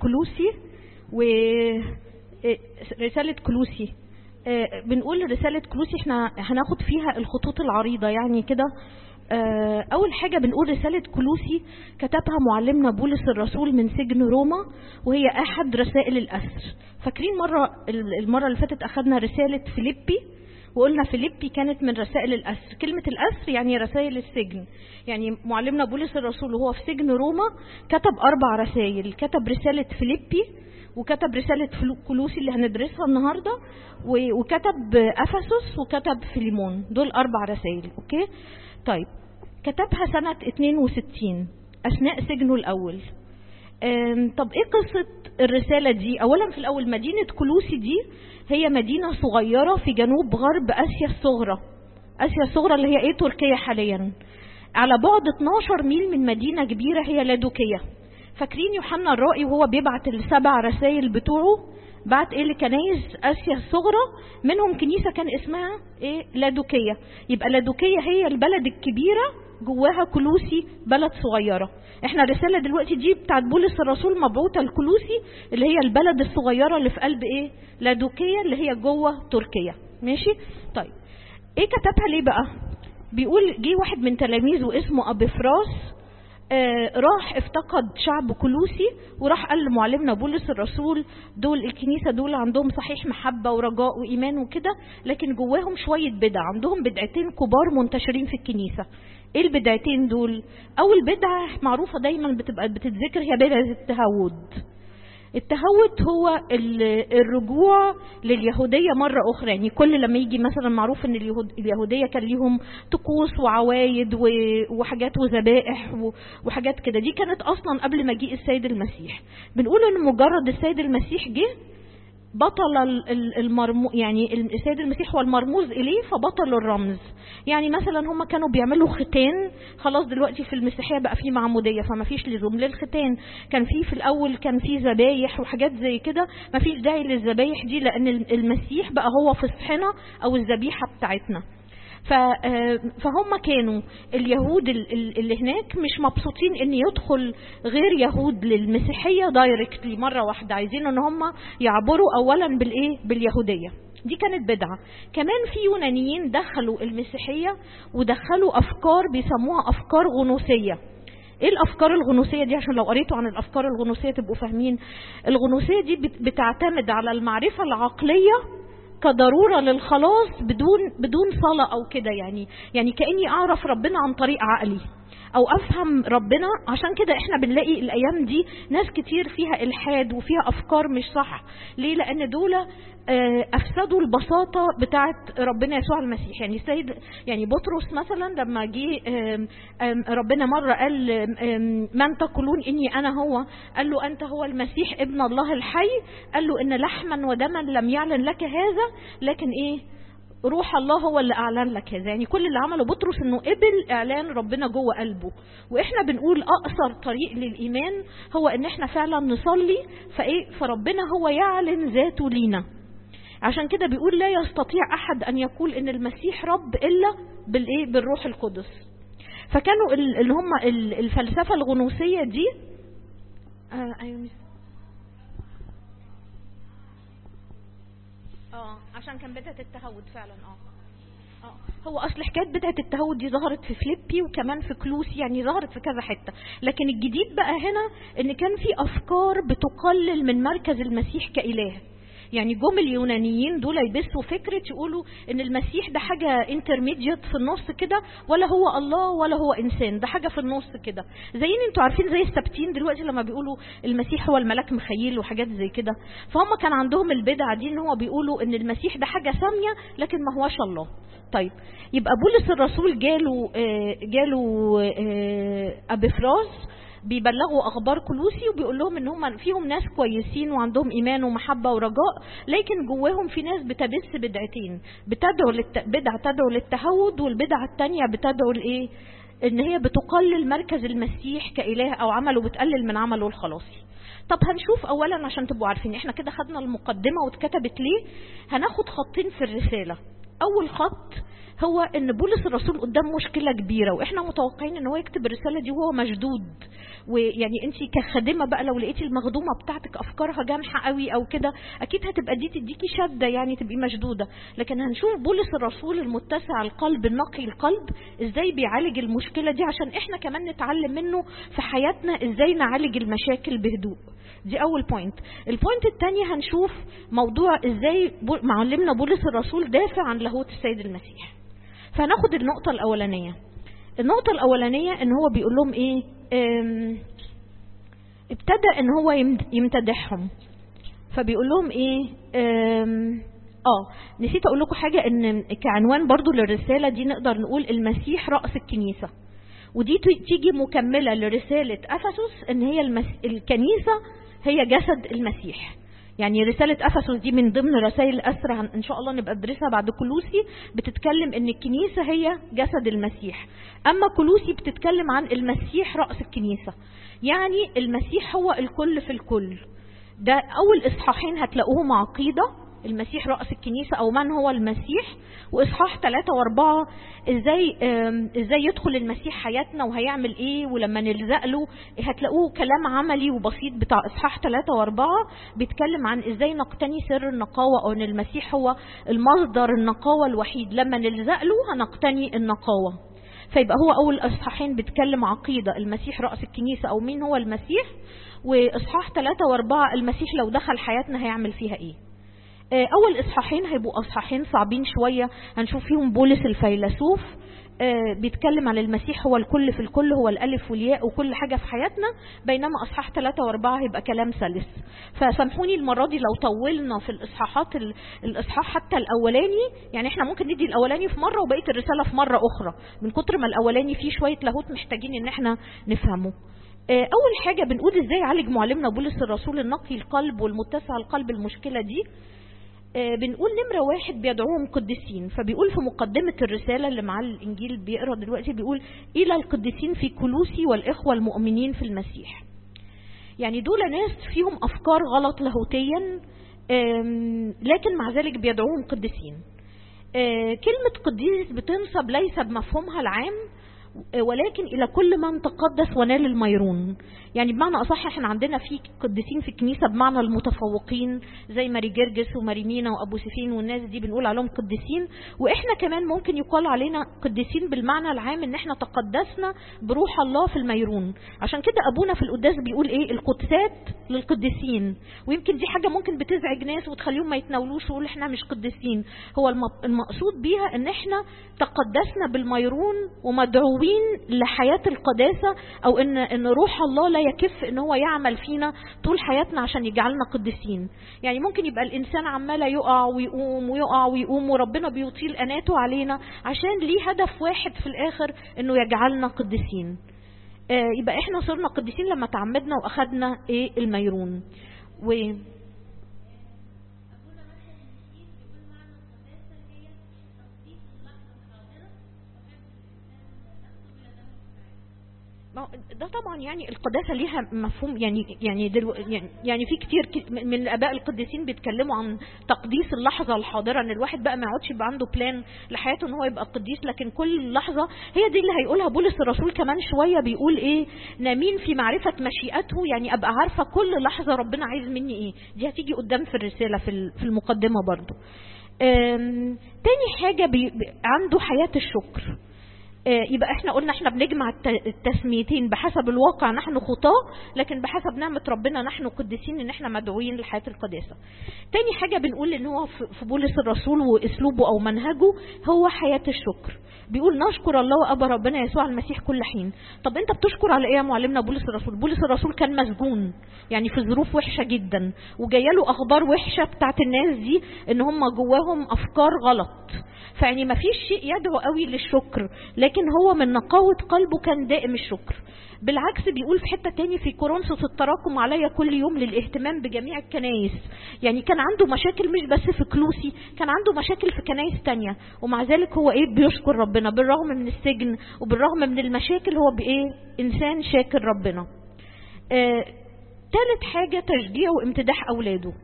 كلوسي و آه، رسالة كلوسي آه، بنقول رسالة كلوسي احنا هناخد فيها الخطوط العريضة يعني كده آه، أول حاجة بنقول رسالة كلوسي كتبها معلمنا بولس الرسول من سجن روما وهي أحد رسائل الأسر فاكرين مرة المرة اللي فاتت أخدنا رسالة فيليبي وقلنا فيليبي كانت من رسائل الأسر كلمة الأسر يعني رسائل السجن يعني معلمنا بولس الرسول وهو في سجن روما كتب أربع رسائل كتب رسالة فيليبي وكتب رسالة فلو- كلوسي اللي هندرسها النهاردة و- وكتب أفسس وكتب فيليمون دول أربع رسائل أوكي طيب كتبها سنة 62 أثناء سجنه الأول أم، طب ايه قصة الرسالة دي اولا في الاول مدينة كلوسي دي هي مدينة صغيرة في جنوب غرب اسيا الصغرى اسيا الصغرى اللي هي ايه تركيا حاليا على بعد 12 ميل من مدينة كبيرة هي لادوكية فاكرين يوحنا الرائي وهو بيبعت السبع رسائل بتوعه بعت ايه لكنايس اسيا الصغرى منهم كنيسه كان اسمها ايه لادوكيه يبقى لادوكيه هي البلد الكبيره جواها كلوسي بلد صغيره احنا الرساله دلوقتي دي بتاعت بولس الرسول مبعوثه لكلوسي اللي هي البلد الصغيره اللي في قلب ايه لادوكيه اللي هي جوه تركيا ماشي طيب ايه كتبها ليه بقى بيقول جه واحد من تلاميذه اسمه ابيفراس آه، راح افتقد شعب كلوسي وراح قال لمعلمنا بولس الرسول دول الكنيسه دول عندهم صحيح محبه ورجاء وايمان وكده لكن جواهم شويه بدع عندهم بدعتين كبار منتشرين في الكنيسه ايه البدعتين دول اول بدعه معروفه دايما بتبقى بتتذكر هي بدعه التهود التهوت هو ال- الرجوع لليهودية مرة أخرى يعني كل لما يجي مثلا معروف أن اليهود اليهودية كان ليهم طقوس وعوايد و- وحاجات وذبائح و- وحاجات كده دي كانت أصلا قبل مجيء السيد المسيح بنقول أن مجرد السيد المسيح جه بطل ال- ال- المرمو يعني السيد المسيح هو المرموز اليه فبطل الرمز يعني مثلا هم كانوا بيعملوا ختان خلاص دلوقتي في المسيحيه بقى في معموديه فما فيش لزوم للختان كان في في الاول كان في ذبايح وحاجات زي كده ما فيش داعي للذبايح دي لان المسيح بقى هو فصحنا او الذبيحه بتاعتنا ف- آه، فهم كانوا اليهود ال- ال- اللي هناك مش مبسوطين ان يدخل غير يهود للمسيحيه دايركتلي مره واحده عايزين ان هم يعبروا اولا بالايه باليهوديه دي كانت بدعه كمان في يونانيين دخلوا المسيحيه ودخلوا افكار بيسموها افكار غنوصيه ايه الافكار الغنوصيه دي عشان لو قريتوا عن الافكار الغنوصيه تبقوا فاهمين الغنوصيه دي بت- بتعتمد على المعرفه العقليه كضروره للخلاص بدون بدون صلاه او كده يعني يعني كاني اعرف ربنا عن طريق عقلي او افهم ربنا عشان كده احنا بنلاقي الايام دي ناس كتير فيها الحاد وفيها افكار مش صح ليه لان دول آه، افسدوا البساطه بتاعه ربنا يسوع المسيح يعني السيد يعني بطرس مثلا لما جه آم، آم، ربنا مره قال آم، من تقولون اني انا هو قال له انت هو المسيح ابن الله الحي قال له ان لحما ودما لم يعلن لك هذا لكن ايه روح الله هو اللي اعلن لك هذا يعني كل اللي عمله بطرس انه قبل اعلان ربنا جوه قلبه واحنا بنقول اقصر طريق للايمان هو ان احنا فعلا نصلي فايه فربنا هو يعلن ذاته لينا عشان كده بيقول لا يستطيع احد ان يقول ان المسيح رب الا بالايه بالروح القدس فكانوا ال- اللي هم ال- الفلسفه الغنوصيه دي آه أيوة مس- اه عشان كان بدعه التهود فعلا اه آه. هو اصل حكايه بدعه التهود دي ظهرت في فليبي وكمان في كلوسي يعني ظهرت في كذا حته لكن الجديد بقى هنا ان كان في افكار بتقلل من مركز المسيح كاله يعني جم اليونانيين دول يبثوا فكره يقولوا ان المسيح ده حاجه انترميديت في النص كده ولا هو الله ولا هو انسان ده حاجه في النص كده زي ان انتوا عارفين زي السبتين دلوقتي لما بيقولوا المسيح هو الملاك مخيل وحاجات زي كده فهم كان عندهم البدعه دي ان هو بيقولوا ان المسيح ده حاجه ساميه لكن ما هوش الله طيب يبقى بولس الرسول جاله آه، جاله آه، ابيفراس بيبلغوا اخبار كلوسي وبيقول لهم ان هم فيهم ناس كويسين وعندهم ايمان ومحبه ورجاء لكن جواهم في ناس بتبث بدعتين بتدعو للت... بدعه تدعو للتهود والبدعه الثانيه بتدعو لايه ان هي بتقلل مركز المسيح كاله او عمله بتقلل من عمله الخلاصي طب هنشوف اولا عشان تبقوا عارفين احنا كده خدنا المقدمه واتكتبت ليه هناخد خطين في الرساله اول خط هو ان بولس الرسول قدام مشكله كبيره واحنا متوقعين ان هو يكتب الرساله دي وهو مشدود ويعني انت كخادمه بقى لو لقيتي المخدومه بتاعتك افكارها جامحه قوي او كده اكيد هتبقى دي تديكي شده يعني تبقي مشدوده لكن هنشوف بولس الرسول المتسع القلب النقي القلب ازاي بيعالج المشكله دي عشان احنا كمان نتعلم منه في حياتنا ازاي نعالج المشاكل بهدوء دي اول بوينت البوينت الثانيه هنشوف موضوع ازاي معلمنا بولس الرسول دافع عن لاهوت السيد المسيح فناخد النقطه الاولانيه النقطة الأولانية إن هو بيقول لهم إيه؟ ابتدى إن هو يمتدحهم فبيقول لهم إيه؟ آه نسيت أقول لكم حاجة إن كعنوان برضو للرسالة دي نقدر نقول المسيح رأس الكنيسة ودي تيجي مكملة لرسالة أفسس إن هي المس... الكنيسة هي جسد المسيح يعني رسالة أفسس دي من ضمن رسائل الأسرة إن شاء الله نبقى ندرسها بعد كلوسي بتتكلم إن الكنيسة هي جسد المسيح أما كلوسي بتتكلم عن المسيح رأس الكنيسة يعني المسيح هو الكل في الكل ده أول إصحاحين هتلاقوهم عقيدة المسيح رأس الكنيسة أو من هو المسيح وإصحاح ثلاثة وأربعة إزاي إزاي يدخل المسيح حياتنا وهيعمل إيه ولما نلزق له هتلاقوه كلام عملي وبسيط بتاع إصحاح ثلاثة وأربعة بيتكلم عن إزاي نقتني سر النقاوة أو إن المسيح هو المصدر النقاوة الوحيد لما نلزق له هنقتني النقاوة فيبقى هو أول إصحاحين بيتكلم عقيدة المسيح رأس الكنيسة أو مين هو المسيح وإصحاح ثلاثة وأربعة المسيح لو دخل حياتنا هيعمل فيها إيه اول اصحاحين هيبقوا اصحاحين صعبين شويه هنشوف فيهم بولس الفيلسوف بيتكلم عن المسيح هو الكل في الكل هو الالف والياء وكل حاجه في حياتنا بينما اصحاح ثلاثة واربعة هيبقى كلام سلس فسامحوني المره دي لو طولنا في الاصحاحات الاصحاح حتى الاولاني يعني احنا ممكن ندي الاولاني في مره وبقيه الرساله في مره اخرى من كتر ما الاولاني فيه شويه لاهوت محتاجين ان احنا نفهمه اول حاجه بنقول ازاي يعالج معلمنا بولس الرسول النقي القلب والمتسع القلب المشكله دي بنقول نمرة واحد بيدعوهم قديسين فبيقول في مقدمة الرسالة اللي معاه الإنجيل بيقرأ دلوقتي بيقول إلى القديسين في كلوسي والإخوة المؤمنين في المسيح يعني دول ناس فيهم أفكار غلط لاهوتيا لكن مع ذلك بيدعوهم قديسين كلمة قديس بتنسب ليس بمفهومها العام ولكن الى كل من تقدس ونال الميرون يعني بمعنى اصح احنا عندنا في قديسين في الكنيسه بمعنى المتفوقين زي ماري جرجس وماري مينا وابو سفين والناس دي بنقول عليهم قديسين واحنا كمان ممكن يقال علينا قديسين بالمعنى العام ان احنا تقدسنا بروح الله في الميرون عشان كده ابونا في القداس بيقول ايه القدسات للقديسين ويمكن دي حاجه ممكن بتزعج ناس وتخليهم ما يتناولوش ويقولوا احنا مش قديسين هو المقصود بيها ان احنا تقدسنا بالميرون ومدعوين لحياه القداسه او ان ان روح الله لا يكف ان هو يعمل فينا طول حياتنا عشان يجعلنا قديسين يعني ممكن يبقى الانسان عمال يقع ويقوم ويقع ويقوم وربنا بيطيل اناته علينا عشان ليه هدف واحد في الاخر انه يجعلنا قديسين آه يبقى احنا صرنا قديسين لما تعمدنا واخدنا ايه الميرون و ده طبعا يعني القداسه ليها مفهوم يعني يعني دلو يعني, يعني في كتير من الاباء القديسين بيتكلموا عن تقديس اللحظه الحاضره ان الواحد بقى ما يقعدش يبقى عنده بلان لحياته ان هو يبقى قديس لكن كل لحظه هي دي اللي هيقولها بولس الرسول كمان شويه بيقول ايه نامين في معرفه مشيئته يعني ابقى عارفه كل لحظه ربنا عايز مني ايه دي هتيجي قدام في الرساله في في المقدمه برضو تاني حاجه بي عنده حياه الشكر يبقى احنا قلنا احنا بنجمع التسميتين بحسب الواقع نحن خطاة لكن بحسب نعمة ربنا نحن قديسين ان احنا مدعوين لحياة القداسة تاني حاجة بنقول ان هو في بولس الرسول واسلوبه او منهجه هو حياة الشكر بيقول نشكر الله وابا ربنا يسوع المسيح كل حين طب انت بتشكر على ايه يا معلمنا بولس الرسول بولس الرسول كان مسجون يعني في ظروف وحشة جدا وجايه له اخبار وحشة بتاعت الناس دي ان هم جواهم افكار غلط فيعني ما فيش شيء يدعو قوي للشكر لكن هو من نقاوة قلبه كان دائم الشكر بالعكس بيقول في حتة تاني في كورنثوس التراكم عليا كل يوم للاهتمام بجميع الكنايس يعني كان عنده مشاكل مش بس في كلوسي كان عنده مشاكل في كنايس تانية ومع ذلك هو ايه بيشكر ربنا بالرغم من السجن وبالرغم من المشاكل هو بايه انسان شاكر ربنا آه، تالت حاجة تشجيع وامتداح اولاده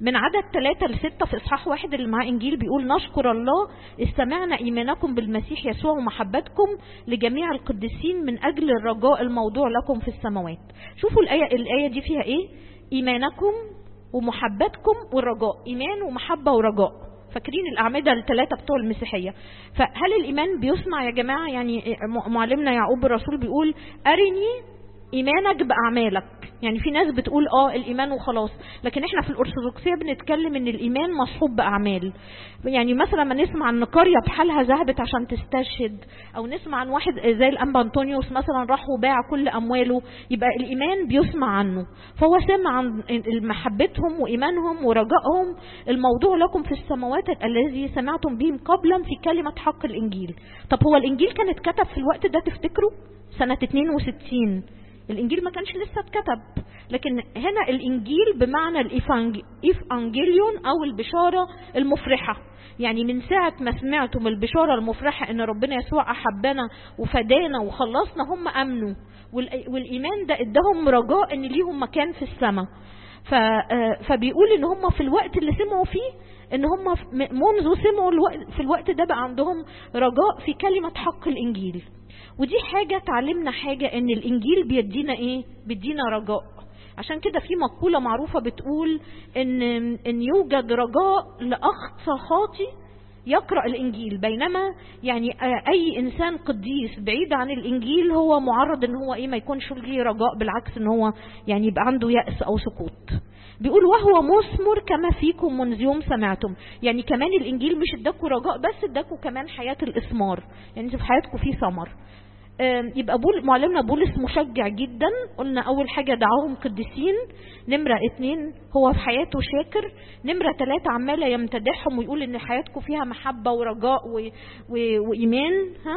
من عدد ثلاثة لستة في إصحاح واحد اللي معاه إنجيل بيقول نشكر الله استمعنا إيمانكم بالمسيح يسوع ومحبتكم لجميع القديسين من أجل الرجاء الموضوع لكم في السماوات شوفوا الآية, الآية دي فيها إيه إيمانكم ومحبتكم والرجاء إيمان ومحبة ورجاء فاكرين الأعمدة الثلاثة بتوع المسيحية فهل الإيمان بيسمع يا جماعة يعني معلمنا يعقوب الرسول بيقول أرني ايمانك باعمالك يعني في ناس بتقول اه الايمان وخلاص لكن احنا في الارثوذكسيه بنتكلم ان الايمان مصحوب باعمال يعني مثلا ما نسمع ان قريه بحالها ذهبت عشان تستشهد او نسمع عن واحد زي الانبا انطونيوس مثلا راح وباع كل امواله يبقى الايمان بيسمع عنه فهو سمع عن محبتهم وايمانهم ورجائهم الموضوع لكم في السماوات الذي سمعتم بهم قبلا في كلمه حق الانجيل طب هو الانجيل كان اتكتب في الوقت ده تفتكروا سنه 62 الانجيل ما كانش لسه اتكتب لكن هنا الانجيل بمعنى الإيفانجيليون او البشارة المفرحة يعني من ساعة ما سمعتم البشارة المفرحة ان ربنا يسوع احبنا وفدانا وخلصنا هم امنوا والايمان ده ادهم رجاء ان ليهم مكان في السماء فبيقول ان هم في الوقت اللي سمعوا فيه ان هم منذ سمعوا الوقت في الوقت ده بقى عندهم رجاء في كلمة حق الانجيل ودي حاجة تعلمنا حاجة ان الانجيل بيدينا ايه بيدينا رجاء عشان كده في مقولة معروفة بتقول ان ان يوجد رجاء لاقصى خاطي يقرأ الإنجيل بينما يعني أي إنسان قديس بعيد عن الإنجيل هو معرض إن هو إيه ما يكونش ليه رجاء بالعكس إن هو يعني يبقى عنده يأس أو سقوط. بيقول وهو مثمر كما فيكم منذ يوم سمعتم يعني كمان الإنجيل مش اداكوا رجاء بس اداكوا كمان حياة الإثمار يعني في حياتكم في ثمر. يبقى بول معلمنا بولس مشجع جدا قلنا اول حاجة دعاهم قديسين نمرة اتنين هو في حياته شاكر نمرة ثلاثة عمالة يمتدحهم ويقول ان حياتكم فيها محبة ورجاء و... و... وإيمان ها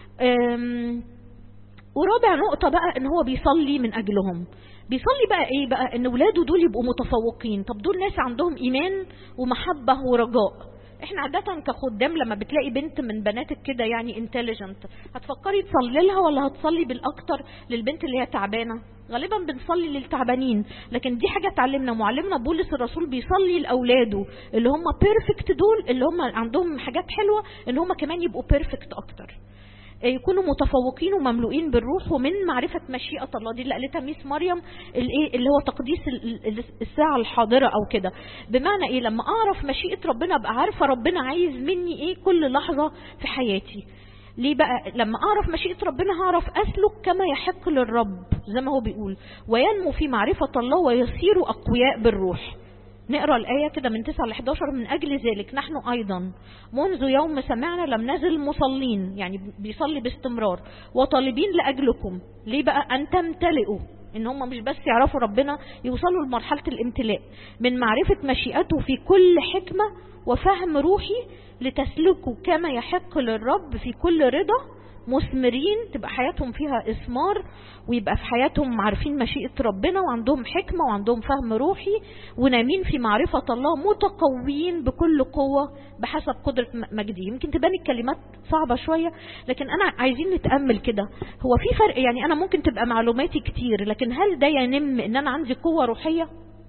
ورابع نقطة بقى ان هو بيصلي من اجلهم بيصلي بقى ايه بقى ان ولاده دول يبقوا متفوقين طب دول ناس عندهم ايمان ومحبة ورجاء احنا عادة كخدام لما بتلاقي بنت من بناتك كده يعني انتليجنت هتفكري تصلي لها ولا هتصلي بالاكتر للبنت اللي هي تعبانة غالبا بنصلي للتعبانين لكن دي حاجة اتعلمنا معلمنا بولس الرسول بيصلي لأولاده اللي هم بيرفكت دول اللي هم عندهم حاجات حلوة ان هم كمان يبقوا بيرفكت اكتر يكونوا متفوقين ومملوئين بالروح ومن معرفة مشيئة الله دي اللي قالتها ميس مريم الايه اللي هو تقديس الساعة الحاضرة او كده بمعنى ايه لما اعرف مشيئة ربنا ابقى عارفة ربنا عايز مني ايه كل لحظة في حياتي ليه بقى لما اعرف مشيئة ربنا هعرف اسلك كما يحق للرب زي ما هو بيقول وينمو في معرفة الله ويصير اقوياء بالروح نقرا الآية كده من 9 ل 11 من أجل ذلك نحن أيضا منذ يوم سمعنا لم نزل مصلين يعني بيصلي باستمرار وطالبين لأجلكم ليه بقى أن تمتلئوا ان هم مش بس يعرفوا ربنا يوصلوا لمرحلة الامتلاء من معرفة مشيئته في كل حكمة وفهم روحي لتسلكوا كما يحق للرب في كل رضا مثمرين تبقى حياتهم فيها إثمار ويبقى في حياتهم عارفين مشيئة ربنا وعندهم حكمة وعندهم فهم روحي ونامين في معرفة الله متقوين بكل قوة بحسب قدرة مجدي يمكن تبان الكلمات صعبة شوية لكن أنا عايزين نتأمل كده هو في فرق يعني أنا ممكن تبقى معلوماتي كتير لكن هل ده ينم إن أنا عندي قوة روحية؟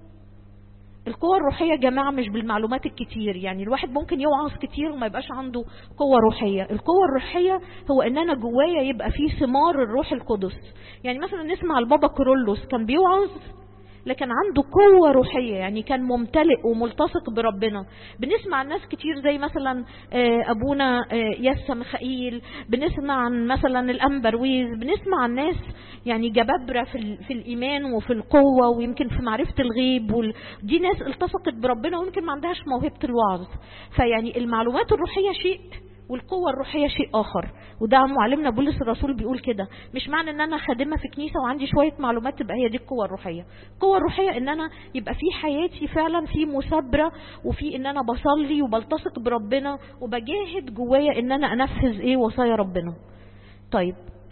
القوة الروحية يا جماعة مش بالمعلومات الكتير يعني الواحد ممكن يوعظ كتير وما يبقاش عنده قوة روحية القوة الروحية هو ان انا جوايا يبقى فيه ثمار الروح القدس يعني مثلا نسمع البابا كورولوس كان بيوعظ لكن عنده قوة روحية يعني كان ممتلئ وملتصق بربنا بنسمع عن ناس كتير زي مثلا أبونا يسا ميخائيل بنسمع عن مثلا الأنبرويز بنسمع عن ناس يعني جبابرة في, في الإيمان وفي القوة ويمكن في معرفة الغيب دي ناس التصقت بربنا ويمكن ما عندهاش موهبة الوعظ فيعني المعلومات الروحية شيء والقوة الروحية شيء آخر وده معلمنا بولس الرسول بيقول كده مش معنى ان انا خادمة في كنيسة وعندي شوية معلومات تبقى هي دي القوة الروحية القوة الروحية ان انا يبقى في حياتي فعلا في مثابرة وفي ان انا بصلي وبلتصق بربنا وبجاهد جوايا ان انا انفذ ايه وصايا ربنا طيب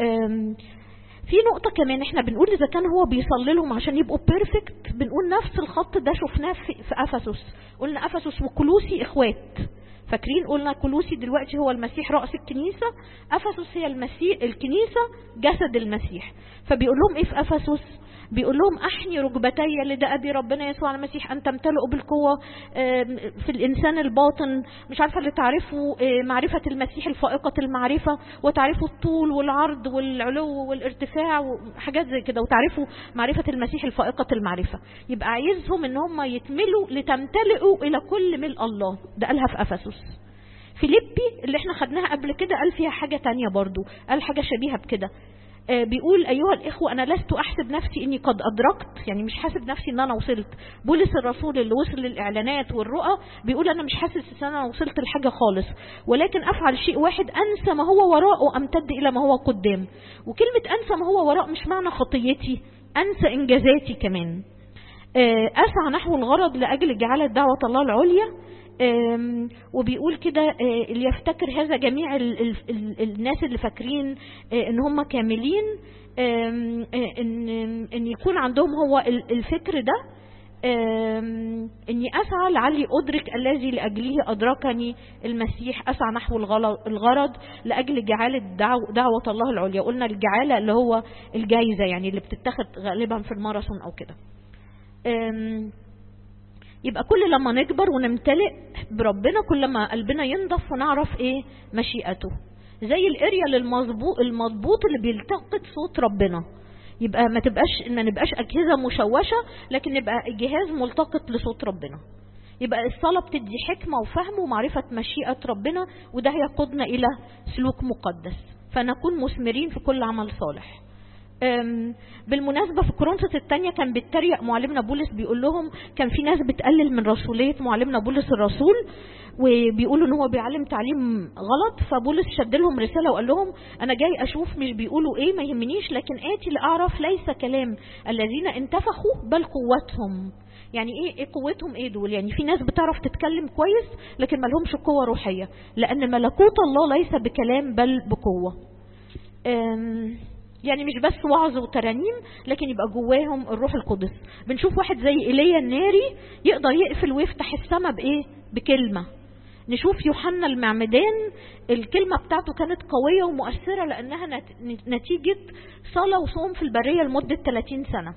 في نقطة كمان احنا بنقول اذا كان هو بيصلي لهم عشان يبقوا بيرفكت بنقول نفس الخط ده شفناه في, في افسس قلنا افسس وكلوسي اخوات فاكرين قلنا كلوسي دلوقتي هو المسيح رأس الكنيسة أفسس هي المسيح الكنيسة جسد المسيح فبيقول لهم إيه في أفسس بيقول لهم احني ركبتي لدى ابي ربنا يسوع المسيح ان تمتلئوا بالقوه في الانسان الباطن مش عارفه اللي تعرفوا معرفه المسيح الفائقه المعرفه وتعرفوا الطول والعرض والعلو والارتفاع وحاجات زي كده وتعرفوا معرفه المسيح الفائقه المعرفه يبقى عايزهم ان هم يتملوا لتمتلئوا الى كل ملء الله ده قالها في افسس فيليبي اللي احنا خدناها قبل كده قال فيها حاجه تانية برضو قال حاجه شبيهه بكده بيقول أيها الإخوة أنا لست أحسب نفسي إني قد أدركت يعني مش حاسب نفسي إن أنا وصلت بولس الرسول اللي وصل للإعلانات والرؤى بيقول أنا مش حاسس إن أنا وصلت لحاجة خالص ولكن أفعل شيء واحد أنسى ما هو وراء وأمتد إلى ما هو قدام وكلمة أنسى ما هو وراء مش معنى خطيتي أنسى إنجازاتي كمان أسعى نحو الغرض لأجل جعالة دعوة الله العليا وبيقول كده اللي يفتكر هذا جميع ال ال ال الناس اللي فاكرين ان هم كاملين ان ان يكون عندهم هو الفكر ده اني اسعى لعلي ادرك الذي لاجله ادركني المسيح اسعى نحو الغرض لاجل جعاله دعوه الله العليا قلنا الجعاله اللي هو الجايزه يعني اللي بتتاخد غالبا في الماراثون او كده يبقى كل لما نكبر ونمتلئ بربنا كل ما قلبنا ينضف ونعرف ايه مشيئته زي الاريال المظبوط المضبوط اللي بيلتقط صوت ربنا يبقى ما تبقاش ما نبقاش اجهزه مشوشه لكن نبقى جهاز ملتقط لصوت ربنا يبقى الصلاه بتدي حكمه وفهم ومعرفه مشيئه ربنا وده هيقودنا الى سلوك مقدس فنكون مثمرين في كل عمل صالح بالمناسبة في كورنثوس الثانية كان بيتريق معلمنا بولس بيقول لهم كان في ناس بتقلل من رسولية معلمنا بولس الرسول وبيقولوا ان هو بيعلم تعليم غلط فبولس شد لهم رسالة وقال لهم انا جاي اشوف مش بيقولوا ايه ما يهمنيش لكن اتي لاعرف ليس كلام الذين انتفخوا بل قوتهم يعني ايه ايه قوتهم ايه دول يعني في ناس بتعرف تتكلم كويس لكن ما لهمش قوة روحية لان ملكوت الله ليس بكلام بل بقوة يعني مش بس وعظ وترانيم لكن يبقى جواهم الروح القدس بنشوف واحد زي ايليا الناري يقدر يقفل ويفتح السماء بايه بكلمه نشوف يوحنا المعمدان الكلمة بتاعته كانت قوية ومؤثرة لأنها نتيجة صلاة وصوم في البرية لمدة 30 سنة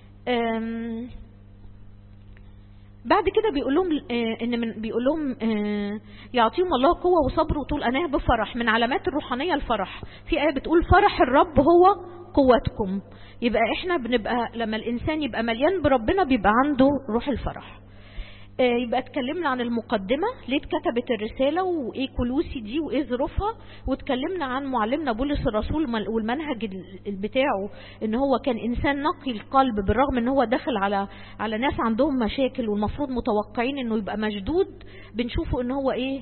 بعد كده بيقول لهم ان من بيقول لهم يعطيهم الله قوه وصبر وطول اناه بفرح من علامات الروحانيه الفرح في ايه بتقول فرح الرب هو قوتكم يبقى احنا بنبقى لما الانسان يبقى مليان بربنا بيبقى عنده روح الفرح يبقى اتكلمنا عن المقدمة ليه اتكتبت الرسالة وايه كلوسي دي وايه ظروفها واتكلمنا عن معلمنا بولس الرسول والمنهج بتاعه ان هو كان انسان نقي القلب بالرغم ان هو داخل على على ناس عندهم مشاكل والمفروض متوقعين انه يبقى مشدود بنشوفه ان هو ايه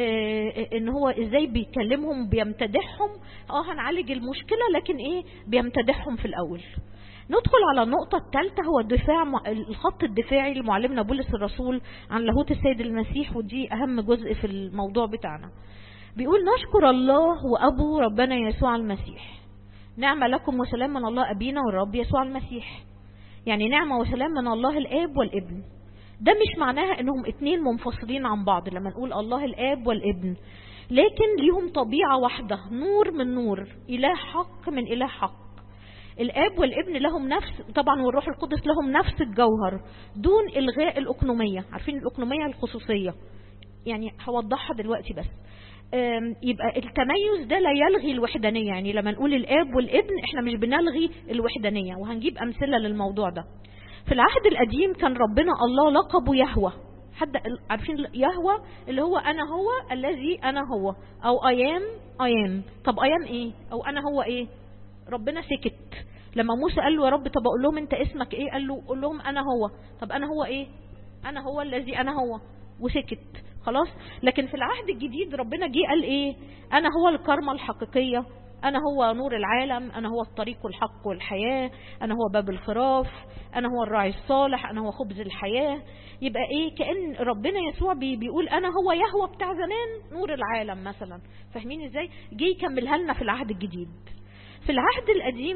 آه ان هو ازاي بيكلمهم بيمتدحهم اه هنعالج المشكلة لكن ايه بيمتدحهم في الاول ندخل على النقطة الثالثة هو الدفاع الخط الدفاعي لمعلمنا بولس الرسول عن لاهوت السيد المسيح ودي أهم جزء في الموضوع بتاعنا. بيقول نشكر الله وأبو ربنا يسوع المسيح. نعمة لكم وسلام من الله أبينا والرب يسوع المسيح. يعني نعمة وسلام من الله الآب والابن. ده مش معناها انهم اتنين منفصلين عن بعض لما نقول الله الآب والابن. لكن ليهم طبيعة واحدة نور من نور إله حق من إله حق. الاب والابن لهم نفس طبعا والروح القدس لهم نفس الجوهر دون الغاء الاقنوميه عارفين الاقنوميه الخصوصيه يعني هوضحها دلوقتي بس يبقى التميز ده لا يلغي الوحدانيه يعني لما نقول الاب والابن احنا مش بنلغي الوحدانيه وهنجيب امثله للموضوع ده في العهد القديم كان ربنا الله لقبه يهوه حد عارفين يهوى اللي هو انا هو الذي انا هو او ايام ايام طب ايام ايه او انا هو ايه ربنا سكت لما موسى قال له يا رب طب اقول لهم انت اسمك ايه قال له قول لهم انا هو طب انا هو ايه انا هو الذي انا هو وسكت خلاص لكن في العهد الجديد ربنا جه قال ايه انا هو الكرمة الحقيقية انا هو نور العالم انا هو الطريق والحق والحياة انا هو باب الخراف انا هو الراعي الصالح انا هو خبز الحياة يبقى ايه كأن ربنا يسوع بي بيقول انا هو يهوى بتاع زمان نور العالم مثلا فاهمين ازاي جه يكملها لنا في العهد الجديد في العهد القديم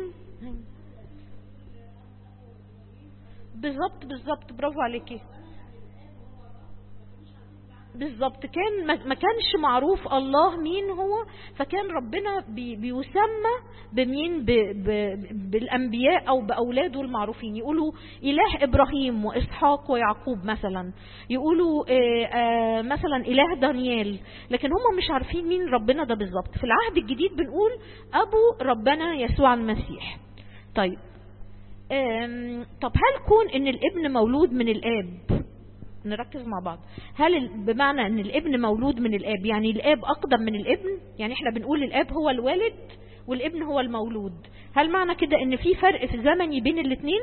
بالظبط بالظبط برافو عليكي بالظبط كان ما كانش معروف الله مين هو فكان ربنا بي بيسمى بمين ب ب بالانبياء او باولاده المعروفين يقولوا اله ابراهيم واسحاق ويعقوب مثلا يقولوا آآ آآ مثلا اله دانيال لكن هم مش عارفين مين ربنا ده بالظبط في العهد الجديد بنقول ابو ربنا يسوع المسيح طيب طب هل كون ان الابن مولود من الاب نركز مع بعض هل بمعنى ان الابن مولود من الاب يعني الاب اقدم من الابن يعني احنا بنقول الاب هو الوالد والابن هو المولود هل معنى كده ان في فرق في زمني بين الاثنين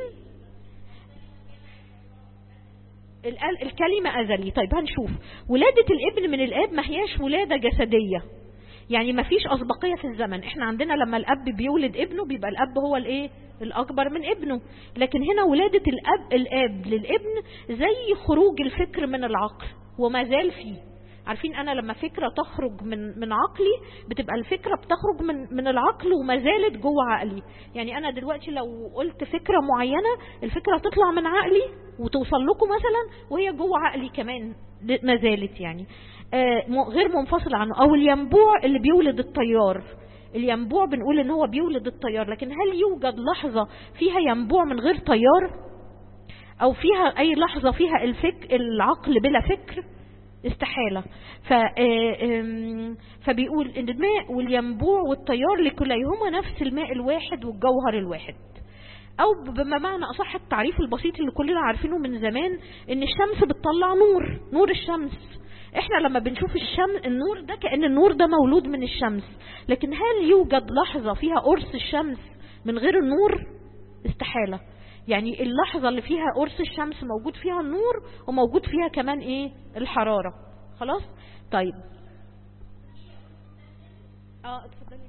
الكلمة أزلي طيب هنشوف ولادة الابن من الاب ما هياش ولادة جسدية يعني ما فيش أسبقية في الزمن احنا عندنا لما الأب بيولد ابنه بيبقى الأب هو الايه الأكبر من ابنه لكن هنا ولادة الأب الأب للابن زي خروج الفكر من العقل وما زال فيه عارفين أنا لما فكرة تخرج من من عقلي بتبقى الفكرة بتخرج من من العقل وما زالت جوه عقلي يعني أنا دلوقتي لو قلت فكرة معينة الفكرة تطلع من عقلي وتوصل لكم مثلا وهي جوه عقلي كمان ما زالت يعني غير منفصل عنه او الينبوع اللي بيولد الطيار الينبوع بنقول ان هو بيولد الطيار لكن هل يوجد لحظة فيها ينبوع من غير طيار او فيها اي لحظة فيها الفك العقل بلا فكر استحالة ف فبيقول ان الماء والينبوع والطيار لكليهما نفس الماء الواحد والجوهر الواحد او بمعنى اصح التعريف البسيط اللي كلنا عارفينه من زمان ان الشمس بتطلع نور نور الشمس احنا لما بنشوف الشمس النور ده كأن النور ده مولود من الشمس لكن هل يوجد لحظة فيها قرص الشمس من غير النور استحالة يعني اللحظة اللي فيها قرص الشمس موجود فيها النور وموجود فيها كمان ايه الحرارة خلاص طيب اه اتفضلي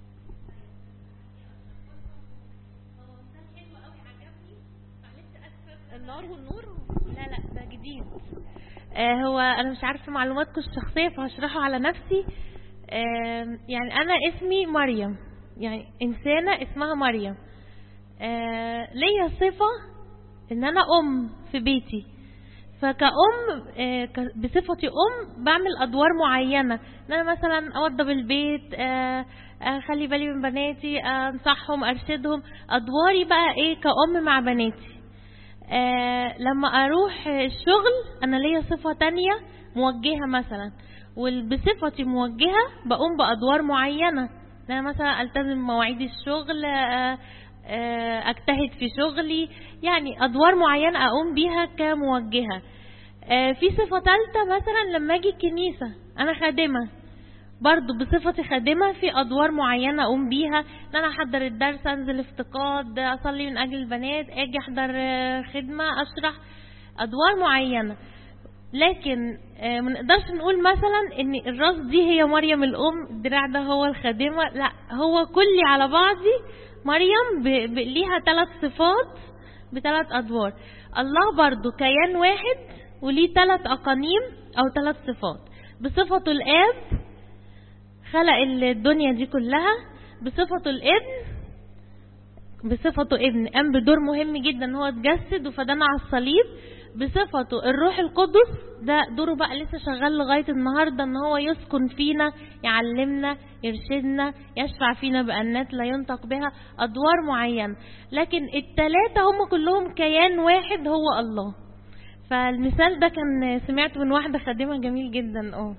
النار والنور لا لا ده جديد آه هو انا مش عارفه معلوماتكم الشخصيه فهشرحه على نفسي آه يعني انا اسمي مريم يعني انسانه اسمها مريم آه ليا صفه ان انا ام في بيتي فكأم آه بصفتي أم بعمل أدوار معينة إن أنا مثلا أوضب البيت آه أخلي بالي من بناتي أنصحهم أرشدهم أدواري بقى إيه كأم مع بناتي آه لما اروح الشغل انا ليا صفة تانية موجهة مثلا وبصفتي موجهة بقوم بادوار معينة ان انا مثلا التزم مواعيد الشغل آه آه اجتهد في شغلي يعني ادوار معينة اقوم بيها كموجهة في صفة تالتة مثلا لما اجي الكنيسة انا خادمة برضو بصفتي خادمة في أدوار معينة أقوم بيها إن أنا أحضر الدرس أنزل افتقاد أصلي من أجل البنات أجي أحضر خدمة أشرح أدوار معينة لكن ما نقدرش نقول مثلا إن الراس دي هي مريم الأم الدراع ده هو الخادمة لا هو كلي على بعضي مريم ليها ثلاث صفات بثلاث أدوار الله برضو كيان واحد وليه ثلاث أقانيم أو ثلاث صفات بصفته الآب خلق الدنيا دي كلها بصفته الابن بصفته ابن قام بدور مهم جدا ان هو اتجسد وفدانا على الصليب بصفته الروح القدس ده دوره بقى لسه شغال لغايه النهارده ان هو يسكن فينا يعلمنا يرشدنا يشفع فينا بانات لا ينطق بها ادوار معينه لكن الثلاثه هم كلهم كيان واحد هو الله فالمثال ده كان سمعته من واحده خادمه جميل جدا اه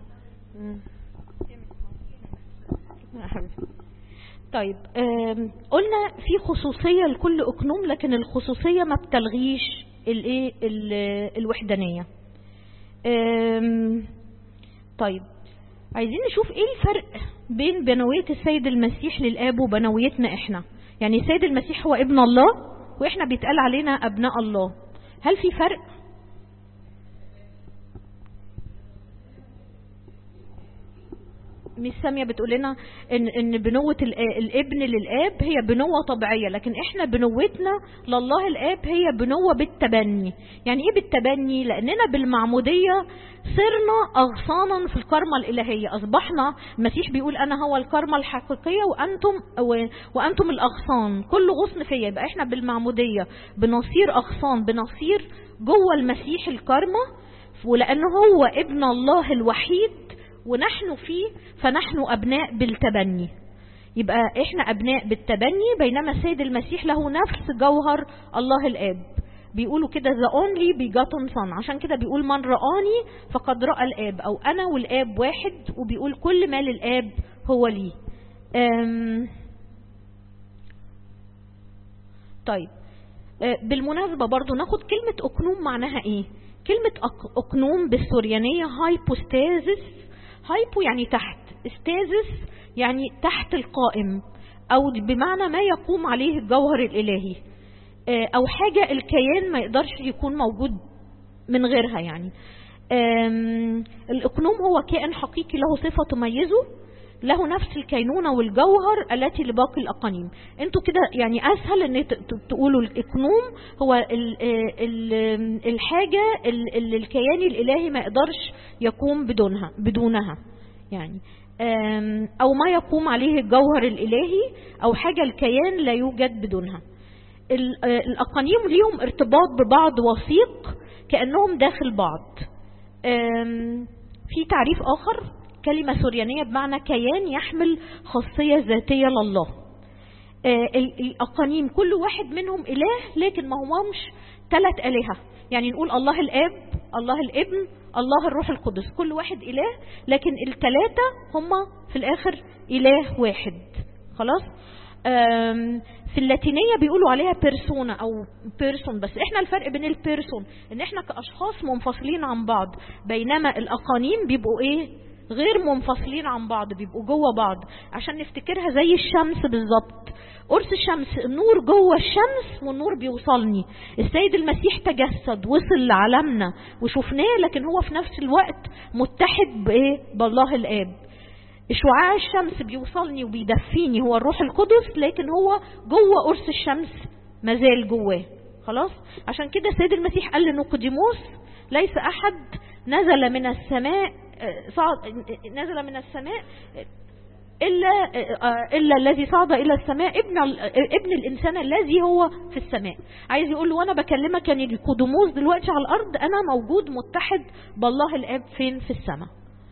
طيب قلنا في خصوصية لكل أقنوم لكن الخصوصية ما بتلغيش الايه الوحدانية طيب عايزين نشوف ايه الفرق بين بنوية السيد المسيح للآب وبنويتنا احنا يعني السيد المسيح هو ابن الله واحنا بيتقال علينا ابناء الله هل في فرق مش سامية بتقول لنا ان ان بنوة الابن للاب هي بنوة طبيعية لكن احنا بنوتنا لله الاب هي بنوة بالتبني يعني ايه بالتبني لاننا بالمعمودية صرنا اغصانا في الكرمة الالهية اصبحنا المسيح بيقول انا هو الكرمة الحقيقية وانتم وانتم الاغصان كل غصن فيا يبقى احنا بالمعمودية بنصير اغصان بنصير جوه المسيح الكرمة ولأن هو ابن الله الوحيد ونحن فيه فنحن أبناء بالتبني يبقى احنا أبناء بالتبني بينما السيد المسيح له نفس جوهر الله الآب بيقولوا كده the only begotten son عشان كده بيقول من رآني فقد رأى الآب أو أنا والآب واحد وبيقول كل ما للآب هو لي أم طيب أه بالمناسبة برضو ناخد كلمة أكنوم معناها إيه كلمة أكنوم بالسوريانية هايبوستازيس هايبو يعني تحت استازيس يعني تحت القائم أو بمعنى ما يقوم عليه الجوهر الإلهي او حاجة الكيان ما يقدرش يكون موجود من غيرها يعني الاقنوم هو كائن حقيقي له صفة تميزه له نفس الكينونة والجوهر التي لباقي الأقانيم انتوا كده يعني أسهل ان تقولوا الإقنوم هو ال ال الحاجة اللي الكيان الإلهي ما يقدرش يقوم بدونها بدونها يعني أو ما يقوم عليه الجوهر الإلهي أو حاجة الكيان لا يوجد بدونها الأقانيم ليهم ارتباط ببعض وثيق كأنهم داخل بعض في تعريف آخر كلمة سوريانية بمعنى كيان يحمل خاصية ذاتية لله الأقانيم كل واحد منهم إله لكن ما همش ثلاث آلهة يعني نقول الله الآب الله الابن الله الروح القدس كل واحد إله لكن الثلاثة هم في الآخر إله واحد خلاص في اللاتينية بيقولوا عليها بيرسونا او بيرسون بس احنا الفرق بين البيرسون ان احنا كاشخاص منفصلين عن بعض بينما الاقانيم بيبقوا ايه غير منفصلين عن بعض بيبقوا جوه بعض عشان نفتكرها زي الشمس بالظبط قرص الشمس النور جوه الشمس والنور بيوصلني السيد المسيح تجسد وصل لعالمنا وشفناه لكن هو في نفس الوقت متحد بايه بالله الاب شعاع الشمس بيوصلني وبيدفيني هو الروح القدس لكن هو جوه قرص الشمس مازال جواه خلاص عشان كده السيد المسيح قال لنقديموس ليس احد نزل من السماء صعد نزل من السماء الا الا الذي صعد الى السماء ابن ابن الانسان الذي هو في السماء عايز يقول له وانا بكلمك يعني نيقوديموس دلوقتي على الارض انا موجود متحد بالله الاب فين في السماء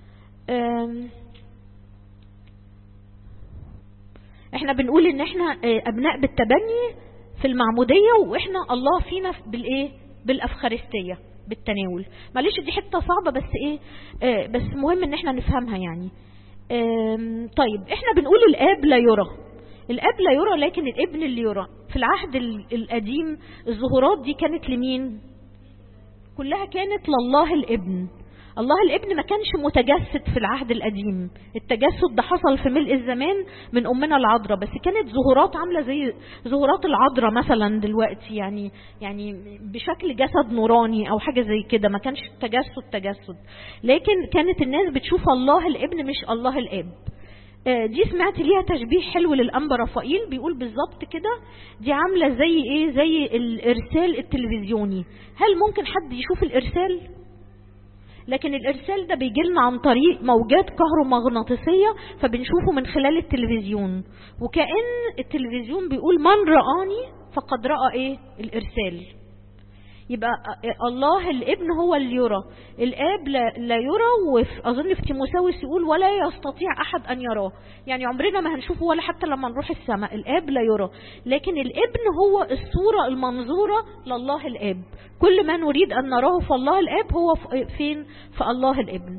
احنا بنقول ان احنا ابناء بالتبني في المعمودية واحنا الله فينا بالايه بالافخارستية بالتناول معلش دي حتة صعبة بس ايه اه بس مهم ان احنا نفهمها يعني اه طيب احنا بنقول الاب لا يرى الاب لا يرى لكن الابن اللي يرى في العهد القديم الظهورات دي كانت لمين كلها كانت لله الابن الله الابن ما كانش متجسد في العهد القديم التجسد ده حصل في ملء الزمان من أمنا العذراء بس كانت ظهورات عاملة زي ظهورات العذراء مثلا دلوقتي يعني يعني بشكل جسد نوراني أو حاجة زي كده ما كانش تجسد تجسد لكن كانت الناس بتشوف الله الابن مش الله الاب دي سمعت ليها تشبيه حلو للأنبا رفائيل بيقول بالظبط كده دي عاملة زي ايه زي الإرسال التلفزيوني هل ممكن حد يشوف الإرسال؟ لكن الارسال ده بيجي لنا عن طريق موجات كهرومغناطيسيه فبنشوفه من خلال التلفزيون وكأن التلفزيون بيقول من رآني فقد رأى ايه الارسال يبقى الله الابن هو اللي يرى الاب لا, لا يرى واظن في تيموساوس يقول ولا يستطيع احد ان يراه يعني عمرنا ما هنشوفه ولا حتى لما نروح السماء الاب لا يرى لكن الابن هو الصوره المنظوره لله الاب كل ما نريد ان نراه في الله الاب هو فين في الله الابن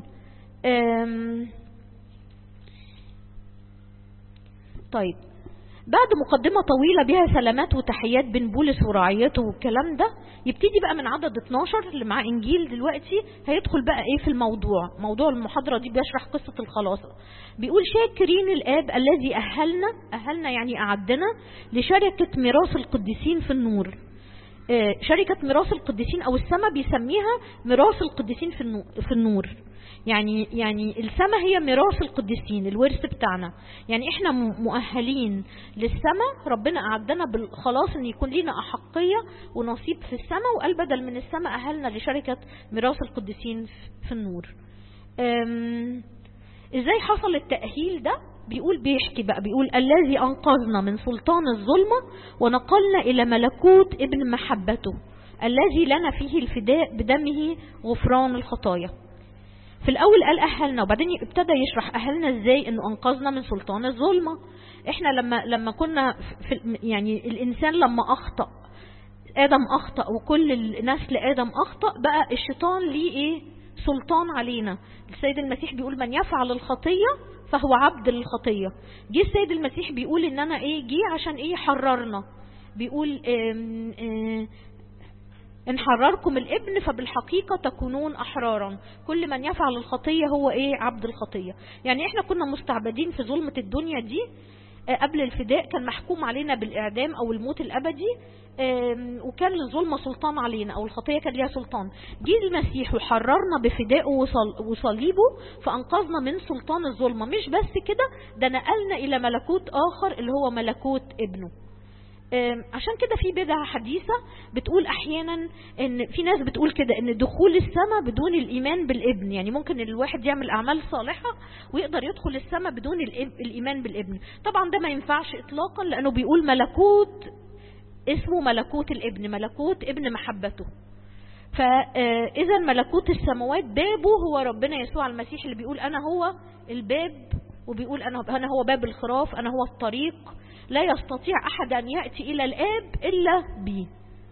طيب بعد مقدمة طويلة بها سلامات وتحيات بين بولس ورعيته والكلام ده يبتدي بقى من عدد 12 اللي مع إنجيل دلوقتي هيدخل بقى إيه في الموضوع موضوع المحاضرة دي بيشرح قصة الخلاص بيقول شاكرين الآب الذي أهلنا أهلنا يعني أعدنا لشركة ميراث القديسين في النور شركة ميراث القديسين أو السماء بيسميها ميراث القديسين في النور يعني يعني السماء هي ميراث القديسين الورث بتاعنا يعني احنا مؤهلين للسماء ربنا أعدنا بالخلاص ان يكون لنا أحقية ونصيب في السماء وقال بدل من السماء أهلنا لشركة ميراث القديسين في النور ازاي حصل التأهيل ده بيقول بيحكي بقى بيقول الذي أنقذنا من سلطان الظلمة ونقلنا إلى ملكوت ابن محبته الذي لنا فيه الفداء بدمه غفران الخطايا في الاول قال اهلنا وبعدين ابتدى يشرح اهلنا ازاي انه انقذنا من سلطان الظلمه احنا لما لما كنا في يعني الانسان لما اخطا ادم اخطا وكل نسل ادم اخطا بقى الشيطان ليه ايه سلطان علينا السيد المسيح بيقول من يفعل الخطيه فهو عبد للخطيه جه السيد المسيح بيقول ان انا ايه جه عشان ايه يحررنا بيقول آم آم إن حرركم الابن فبالحقيقة تكونون أحرارا كل من يفعل الخطية هو إيه عبد الخطية يعني إحنا كنا مستعبدين في ظلمة الدنيا دي قبل الفداء كان محكوم علينا بالإعدام أو الموت الأبدي وكان للظلمة سلطان علينا أو الخطية كان ليها سلطان جه المسيح وحررنا بفدائه وصليبه فأنقذنا من سلطان الظلمة مش بس كده ده نقلنا إلى ملكوت آخر اللي هو ملكوت ابنه عشان كده في بدعة حديثة بتقول احيانا ان في ناس بتقول كده ان دخول السماء بدون الايمان بالابن يعني ممكن الواحد يعمل اعمال صالحة ويقدر يدخل السماء بدون الايمان بالابن طبعا ده ما ينفعش اطلاقا لانه بيقول ملكوت اسمه ملكوت الابن ملكوت ابن محبته فاذا ملكوت السماوات بابه هو ربنا يسوع المسيح اللي بيقول انا هو الباب وبيقول انا انا هو باب الخراف انا هو الطريق لا يستطيع أحد أن يأتي إلى الآب إلا بي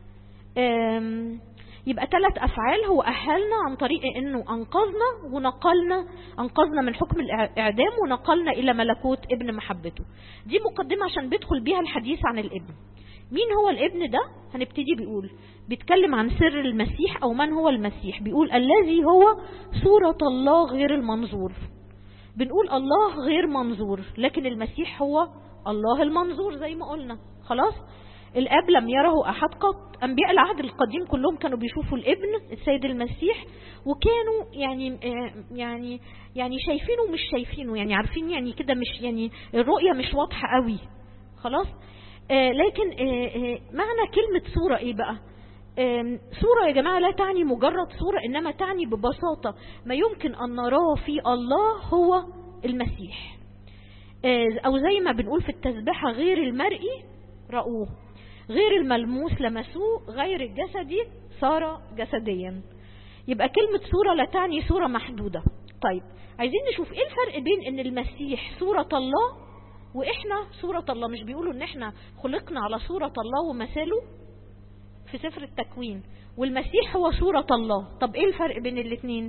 يبقى ثلاث أفعال هو أهلنا عن طريق أنه أنقذنا ونقلنا أنقذنا من حكم الإعدام ونقلنا إلى ملكوت ابن محبته دي مقدمة عشان بيدخل بيها الحديث عن الابن مين هو الابن ده هنبتدي بيقول بيتكلم عن سر المسيح أو من هو المسيح بيقول الذي هو صورة الله غير المنظور بنقول الله غير منظور لكن المسيح هو الله المنظور زي ما قلنا خلاص الاب لم يره احد قط انبياء العهد القديم كلهم كانوا بيشوفوا الابن السيد المسيح وكانوا يعني يعني يعني شايفينه ومش شايفينه يعني عارفين يعني كده مش يعني الرؤيه مش واضحه قوي خلاص آه لكن آه آه معنى كلمه صوره ايه بقى صورة يا جماعة لا تعني مجرد صورة إنما تعني ببساطة ما يمكن أن نراه في الله هو المسيح أو زي ما بنقول في التسبحة غير المرئي رأوه غير الملموس لمسوه غير الجسدي صار جسديا يبقى كلمة صورة لا تعني صورة محدودة طيب عايزين نشوف ايه الفرق بين ان المسيح صورة الله واحنا صورة الله مش بيقولوا ان احنا خلقنا على صورة الله ومثاله في سفر التكوين والمسيح هو صورة الله طب ايه الفرق بين الاتنين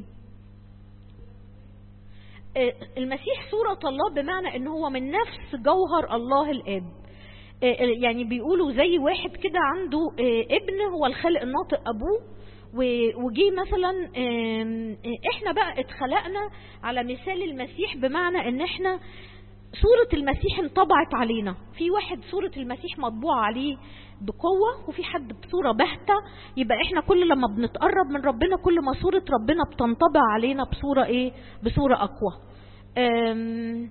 المسيح صورة الله بمعنى ان هو من نفس جوهر الله الاب يعني بيقولوا زي واحد كده عنده ابن هو الخالق الناطق ابوه وجي مثلا احنا بقى اتخلقنا على مثال المسيح بمعنى ان احنا صورة المسيح انطبعت علينا في واحد صورة المسيح مطبوعة عليه بقوة وفي حد بصورة باهتة يبقى احنا كل لما بنتقرب من ربنا كل ما صورة ربنا بتنطبع علينا بصورة ايه بصورة اقوى أم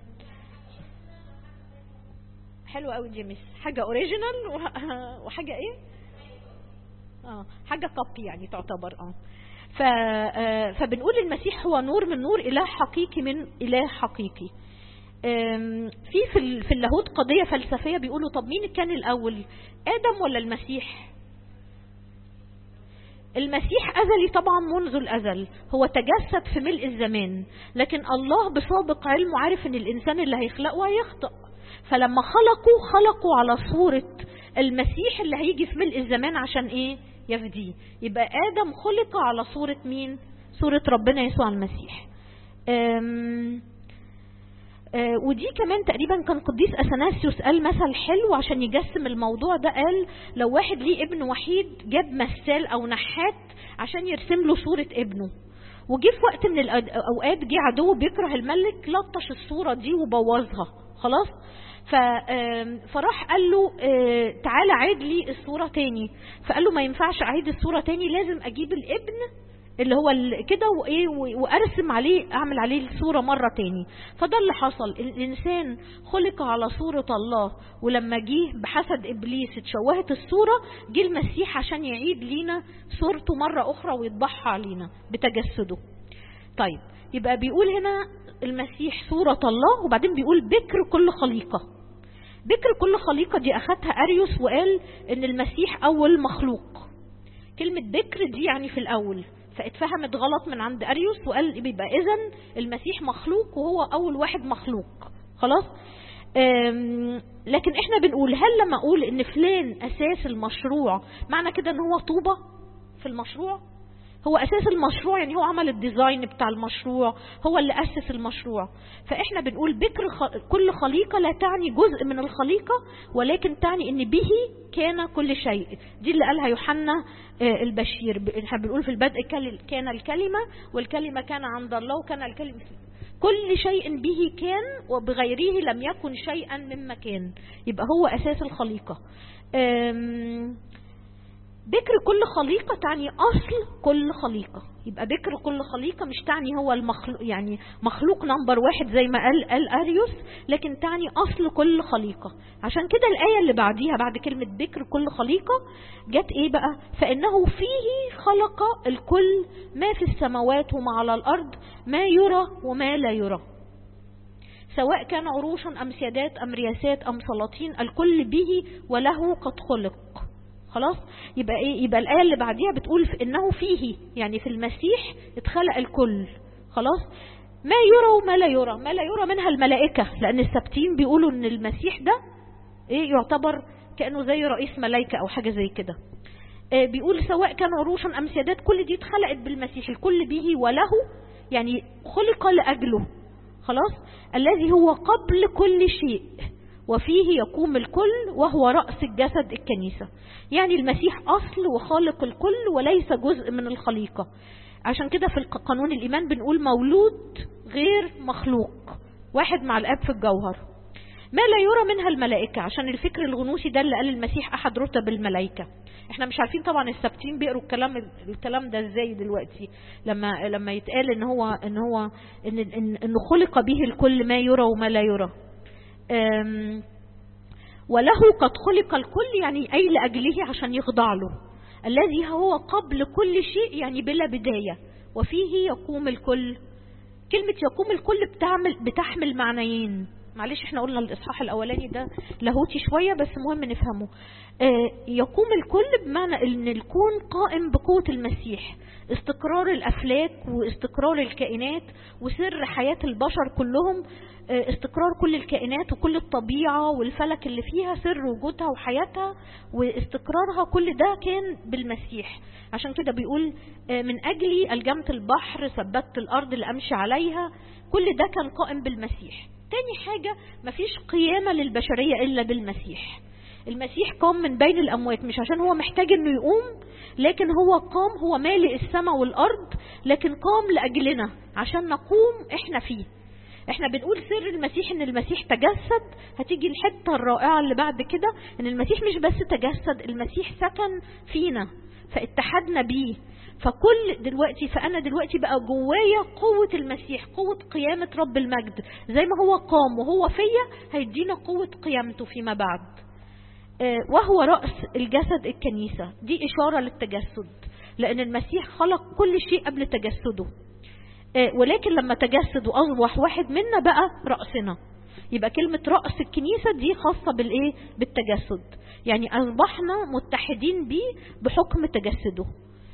حلو قوي جيمس حاجة اوريجينال وحاجة ايه اه حاجة كوبي يعني تعتبر اه ف فبنقول المسيح هو نور من نور اله حقيقي من اله حقيقي في في في اللاهوت قضيه فلسفيه بيقولوا طب مين كان الاول ادم ولا المسيح المسيح ازلي طبعا منذ الازل هو تجسد في ملء الزمان لكن الله بسابق علمه عارف ان الانسان اللي هيخلقه هيخطئ فلما خلقوا خلقوا على صوره المسيح اللي هيجي في ملء الزمان عشان ايه يفديه يبقى ادم خلق على صوره مين صوره ربنا يسوع المسيح أم ودي كمان تقريبا كان قديس اثناسيوس قال مثل حلو عشان يجسم الموضوع ده قال لو واحد ليه ابن وحيد جاب مثال او نحات عشان يرسم له صورة ابنه وجي في وقت من الاوقات جه عدو بيكره الملك لطش الصورة دي وبوظها خلاص فراح قال له تعالى عيد لي الصورة تاني فقال له ما ينفعش اعيد الصورة تاني لازم اجيب الابن اللي هو كده وايه وارسم عليه اعمل عليه الصوره مره تاني فده اللي حصل الانسان خلق على صوره الله ولما جه بحسد ابليس اتشوهت الصوره جه المسيح عشان يعيد لينا صورته مره اخرى ويطبعها علينا بتجسده طيب يبقى بيقول هنا المسيح صوره الله وبعدين بيقول بكر كل خليقه بكر كل خليقه دي اخدها اريوس وقال ان المسيح اول مخلوق كلمة بكر دي يعني في الأول فاتفهمت غلط من عند أريوس وقال بيبقى إذن المسيح مخلوق وهو أول واحد مخلوق خلاص لكن احنا بنقول هل لما اقول ان فلان اساس المشروع معنى كده ان هو طوبة في المشروع هو اساس المشروع يعني هو عمل الديزاين بتاع المشروع هو اللي اسس المشروع فاحنا بنقول بكر كل خليقة لا تعني جزء من الخليقة ولكن تعني ان به كان كل شيء دي اللي قالها يوحنا البشير احنا بنقول في البدء كان الكلمة والكلمة كان عند الله وكان الكلمة كل شيء به كان وبغيره لم يكن شيئا مما كان يبقى هو اساس الخليقة بكر كل خليقة تعني أصل كل خليقة يبقى بكر كل خليقة مش تعني هو المخلوق يعني مخلوق نمبر واحد زي ما قال قال أريوس لكن تعني أصل كل خليقة عشان كده الآية اللي بعديها بعد كلمة بكر كل خليقة جت إيه بقى فإنه فيه خلق الكل ما في السماوات وما على الأرض ما يرى وما لا يرى سواء كان عروش أم سيادات أم رياسات أم سلاطين الكل به وله قد خلق خلاص يبقى ايه يبقى الايه اللي بعديها بتقول في انه فيه يعني في المسيح اتخلق الكل خلاص ما يرى وما لا يرى ما لا يرى منها الملائكه لان السبتين بيقولوا ان المسيح ده ايه يعتبر كانه زي رئيس ملائكه او حاجه زي كده إيه بيقول سواء كان عروش ام سيادات كل دي اتخلقت بالمسيح الكل به وله يعني خلق لاجله خلاص الذي هو قبل كل شيء وفيه يقوم الكل وهو رأس الجسد الكنيسة يعني المسيح أصل وخالق الكل وليس جزء من الخليقة عشان كده في قانون الإيمان بنقول مولود غير مخلوق واحد مع الأب في الجوهر ما لا يرى منها الملائكة عشان الفكر الغنوصي ده اللي قال المسيح أحد رتب الملائكة احنا مش عارفين طبعا السبتين بيقروا الكلام الكلام ده ازاي دلوقتي لما لما يتقال ان هو ان هو ان ان, إن خلق به الكل ما يرى وما لا يرى وله قد خلق الكل يعني أي لأجله عشان يخضع له الذي هو قبل كل شيء يعني بلا بداية وفيه يقوم الكل كلمة يقوم الكل بتعمل بتحمل معنيين معلش احنا قلنا الاصحاح الاولاني ده لاهوتي شويه بس مهم نفهمه آه يقوم الكل بمعنى ان الكون قائم بقوه المسيح استقرار الافلاك واستقرار الكائنات وسر حياه البشر كلهم آه استقرار كل الكائنات وكل الطبيعه والفلك اللي فيها سر وجودها وحياتها واستقرارها كل ده كان بالمسيح عشان كده بيقول آه من اجلي الجمت البحر ثبتت الارض اللي امشي عليها كل ده كان قائم بالمسيح تاني حاجة مفيش قيامة للبشرية إلا بالمسيح المسيح قام من بين الأموات مش عشان هو محتاج إنه يقوم لكن هو قام هو مالئ السماء والأرض لكن قام لأجلنا عشان نقوم إحنا فيه احنا بنقول سر المسيح ان المسيح تجسد هتيجي الحتة الرائعة اللي بعد كده ان المسيح مش بس تجسد المسيح سكن فينا فاتحدنا بيه فكل دلوقتي فأنا دلوقتي بقى جوايا قوة المسيح قوة قيامة رب المجد زي ما هو قام وهو فيا هيدينا قوة قيامته فيما بعد وهو رأس الجسد الكنيسة دي إشارة للتجسد لأن المسيح خلق كل شيء قبل تجسده ولكن لما تجسد وأصبح واحد منا بقى رأسنا يبقى كلمة رأس الكنيسة دي خاصة بالإيه؟ بالتجسد يعني أصبحنا متحدين بيه بحكم تجسده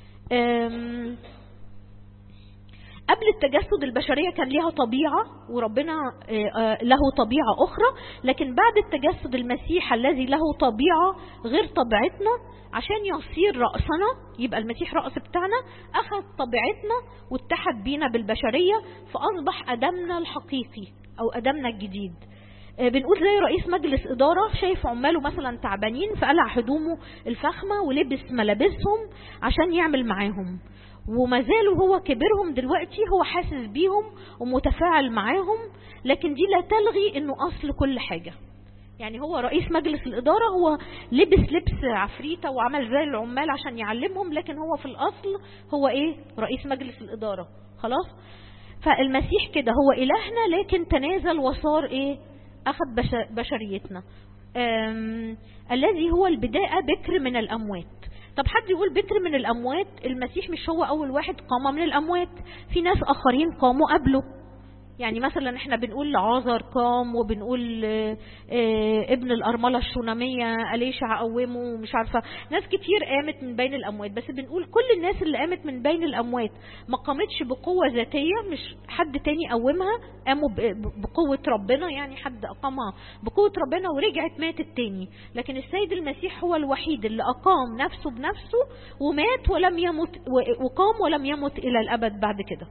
قبل التجسد البشرية كان ليها طبيعة وربنا له طبيعة أخرى لكن بعد التجسد المسيح الذي له طبيعة غير طبيعتنا عشان يصير رأسنا يبقى المسيح رأس بتاعنا أخذ طبيعتنا واتحد بينا بالبشرية فأصبح أدمنا الحقيقي أو أدمنا الجديد بنقول زي رئيس مجلس إدارة شايف عماله مثلا تعبانين فقلع هدومه الفخمة ولبس ملابسهم عشان يعمل معاهم وما زالوا هو كبرهم دلوقتي هو حاسس بيهم ومتفاعل معاهم لكن دي لا تلغي انه اصل كل حاجة يعني هو رئيس مجلس الإدارة هو لبس لبس عفريتة وعمل زي العمال عشان يعلمهم لكن هو في الأصل هو إيه رئيس مجلس الإدارة خلاص فالمسيح كده هو إلهنا لكن تنازل وصار إيه أخذ بشريتنا الذي هو البداية بكر من الأموات طب حد يقول بكر من الأموات المسيح مش هو أول واحد قام من الأموات في ناس آخرين قاموا قبله يعني مثلا احنا بنقول لعازر قام وبنقول اه اه ابن الأرملة الشونامية أليشع قومه ومش عارفة ناس كتير قامت من بين الأموات بس بنقول كل الناس اللي قامت من بين الأموات ما قامتش بقوة ذاتية مش حد تاني قومها قاموا بقوة ربنا يعني حد أقامها بقوة ربنا ورجعت ماتت تاني لكن السيد المسيح هو الوحيد اللي أقام نفسه بنفسه ومات ولم يمت وقام ولم يمت إلى الأبد بعد كده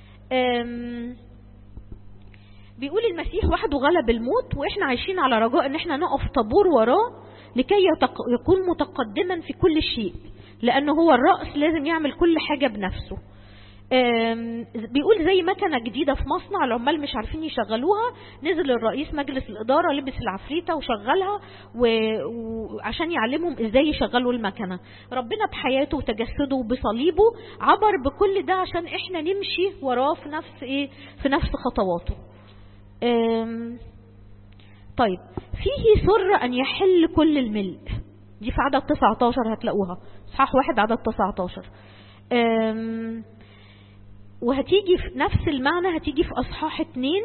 بيقول المسيح وحده غلب الموت واحنا عايشين على رجاء ان احنا نقف طابور وراه لكي يكون متقدما في كل شيء لانه هو الرأس لازم يعمل كل حاجة بنفسه بيقول زي مكنة جديدة في مصنع العمال مش عارفين يشغلوها نزل الرئيس مجلس الإدارة لبس العفريتة وشغلها وعشان يعلمهم ازاي يشغلوا المكنة ربنا بحياته وتجسده وبصليبه عبر بكل ده عشان احنا نمشي وراه في نفس ايه في نفس خطواته طيب فيه سر أن يحل كل الملء دي في عدد 19 هتلاقوها صحاح واحد عدد 19 وهتيجي في نفس المعنى هتيجي في أصحاح اتنين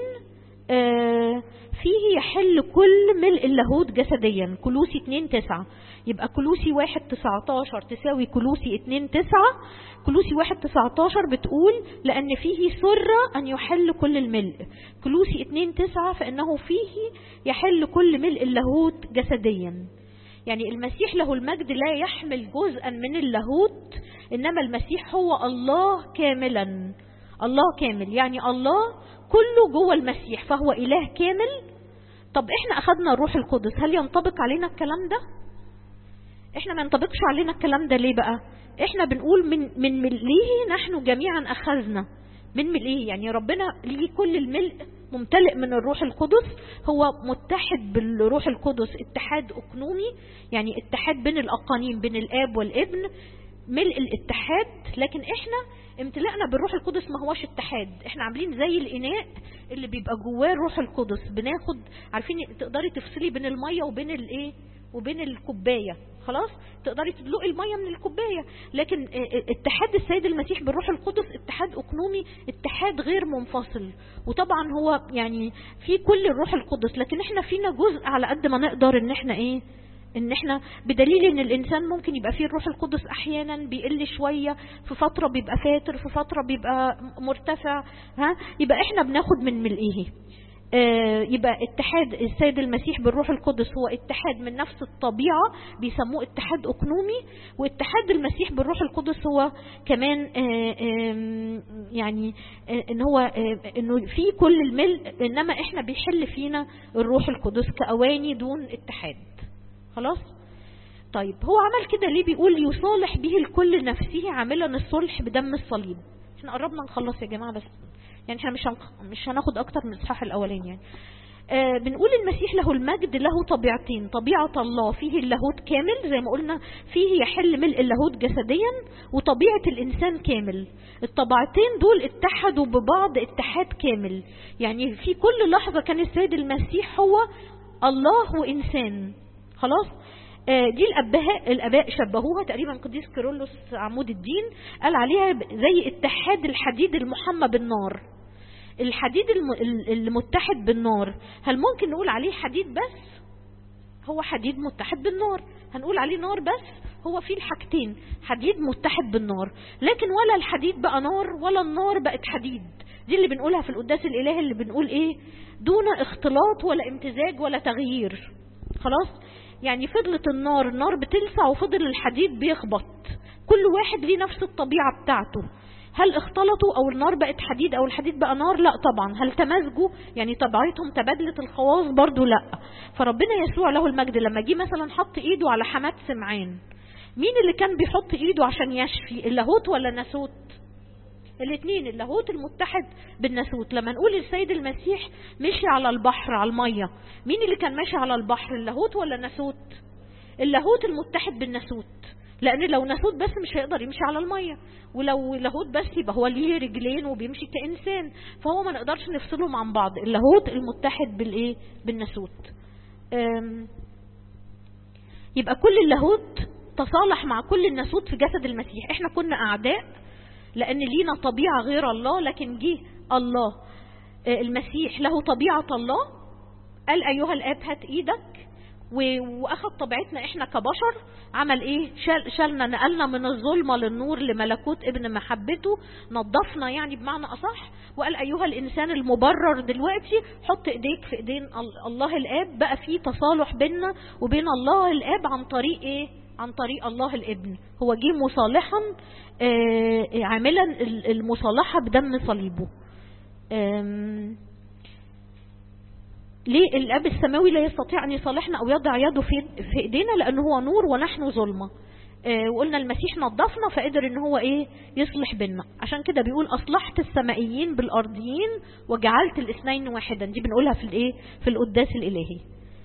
فيه يحل كل ملء اللاهوت جسديا كلوسي اتنين تسعة يبقى كلوسي واحد تسعتاشر تساوي كلوسي اتنين تسعة كلوسي واحد تسعتاشر بتقول لأن فيه سر أن يحل كل الملء كلوسي اتنين تسعة فإنه فيه يحل كل ملء اللاهوت جسديا يعني المسيح له المجد لا يحمل جزءا من اللاهوت إنما المسيح هو الله كاملا الله كامل يعني الله كله جوه المسيح فهو إله كامل طب احنا أخذنا الروح القدس هل ينطبق علينا الكلام ده احنا ما ينطبقش علينا الكلام ده ليه بقى احنا بنقول من من ملئه نحن جميعا أخذنا من ملئه يعني ربنا ليه كل الملء ممتلئ من الروح القدس هو متحد بالروح القدس اتحاد أقنومي يعني اتحاد بين الأقانيم بين الآب والابن ملء الاتحاد لكن احنا امتلاءنا بالروح القدس ما هوش اتحاد احنا عاملين زي الاناء اللي بيبقى جواه الروح القدس بناخد عارفين تقدري تفصلي بين الميه وبين الايه وبين الكوبايه خلاص تقدري تدلقي الميه من الكوبايه لكن اتحاد السيد المسيح بالروح القدس اتحاد اقنومي اتحاد غير منفصل وطبعا هو يعني في كل الروح القدس لكن احنا فينا جزء على قد ما نقدر ان احنا ايه ان احنا بدليل ان الانسان ممكن يبقى فيه الروح القدس احيانا بيقل شويه في فتره بيبقى فاتر في فتره بيبقى مرتفع ها يبقى احنا بناخد من ملئه آه يبقى اتحاد السيد المسيح بالروح القدس هو اتحاد من نفس الطبيعة بيسموه اتحاد أقنومي واتحاد المسيح بالروح القدس هو كمان آه آه يعني ان هو انه في كل الملء انما احنا بيحل فينا الروح القدس كأواني دون اتحاد خلاص طيب هو عمل كده ليه بيقول يصالح به الكل نفسه عاملا الصلح بدم الصليب احنا قربنا نخلص يا جماعة بس يعني احنا مش مش هناخد اكتر من الاصحاح الاولاني يعني آه بنقول المسيح له المجد له طبيعتين طبيعة الله فيه اللاهوت كامل زي ما قلنا فيه يحل ملء اللاهوت جسديا وطبيعة الإنسان كامل الطبيعتين دول اتحدوا ببعض اتحاد كامل يعني في كل لحظة كان السيد المسيح هو الله وإنسان خلاص آه دي الأباء الأباء شبهوها تقريبا قديس كيرلس عمود الدين قال عليها زي اتحاد الحديد المحمى بالنار الحديد المتحد بالنار هل ممكن نقول عليه حديد بس هو حديد متحد بالنار هنقول عليه نار بس هو فيه الحاجتين حديد متحد بالنار لكن ولا الحديد بقى نار ولا النار بقت حديد دي اللي بنقولها في القداس الإلهي اللي بنقول ايه دون اختلاط ولا امتزاج ولا تغيير خلاص يعني فضلت النار النار بتلسع وفضل الحديد بيخبط كل واحد ليه نفس الطبيعة بتاعته هل اختلطوا او النار بقت حديد او الحديد بقى نار لا طبعا هل تمازجوا يعني طبيعتهم تبادلت الخواص برضو لا فربنا يسوع له المجد لما جه مثلا حط ايده على حماة سمعان مين اللي كان بيحط ايده عشان يشفي اللاهوت ولا ناسوت الاثنين اللاهوت المتحد بالناسوت لما نقول السيد المسيح مشي على البحر على المية مين اللي كان ماشي على البحر اللاهوت ولا ناسوت اللاهوت المتحد بالناسوت لان لو ناسوت بس مش هيقدر يمشي على المية ولو لاهوت بس يبقى هو ليه رجلين وبيمشي كإنسان فهو ما نقدرش نفصلهم عن بعض اللاهوت المتحد بالايه بالناسوت يبقى كل اللاهوت تصالح مع كل الناسوت في جسد المسيح احنا كنا اعداء لان لينا طبيعة غير الله لكن جه الله آه، المسيح له طبيعة الله قال أيها الآب هات إيدك و- واخد طبيعتنا احنا كبشر عمل ايه شال شالنا نقلنا من الظلمه للنور لملكوت ابن محبته نظفنا يعني بمعنى اصح وقال ايها الانسان المبرر دلوقتي حط ايديك في ايدين ال- الله الاب بقى في تصالح بيننا وبين الله الاب عن طريق ايه عن طريق الله الابن هو جه مصالحا آه، عاملا ال- المصالحه بدم صليبه آم، ليه الاب السماوي لا يستطيع ان يصالحنا او يضع يده في في ايدينا لانه هو نور ونحن ظلمه آه، وقلنا المسيح نظفنا فقدر ان هو ايه يصلح بينا عشان كده بيقول اصلحت السمائيين بالارضيين وجعلت الاثنين واحدا دي بنقولها في الايه في القداس الالهي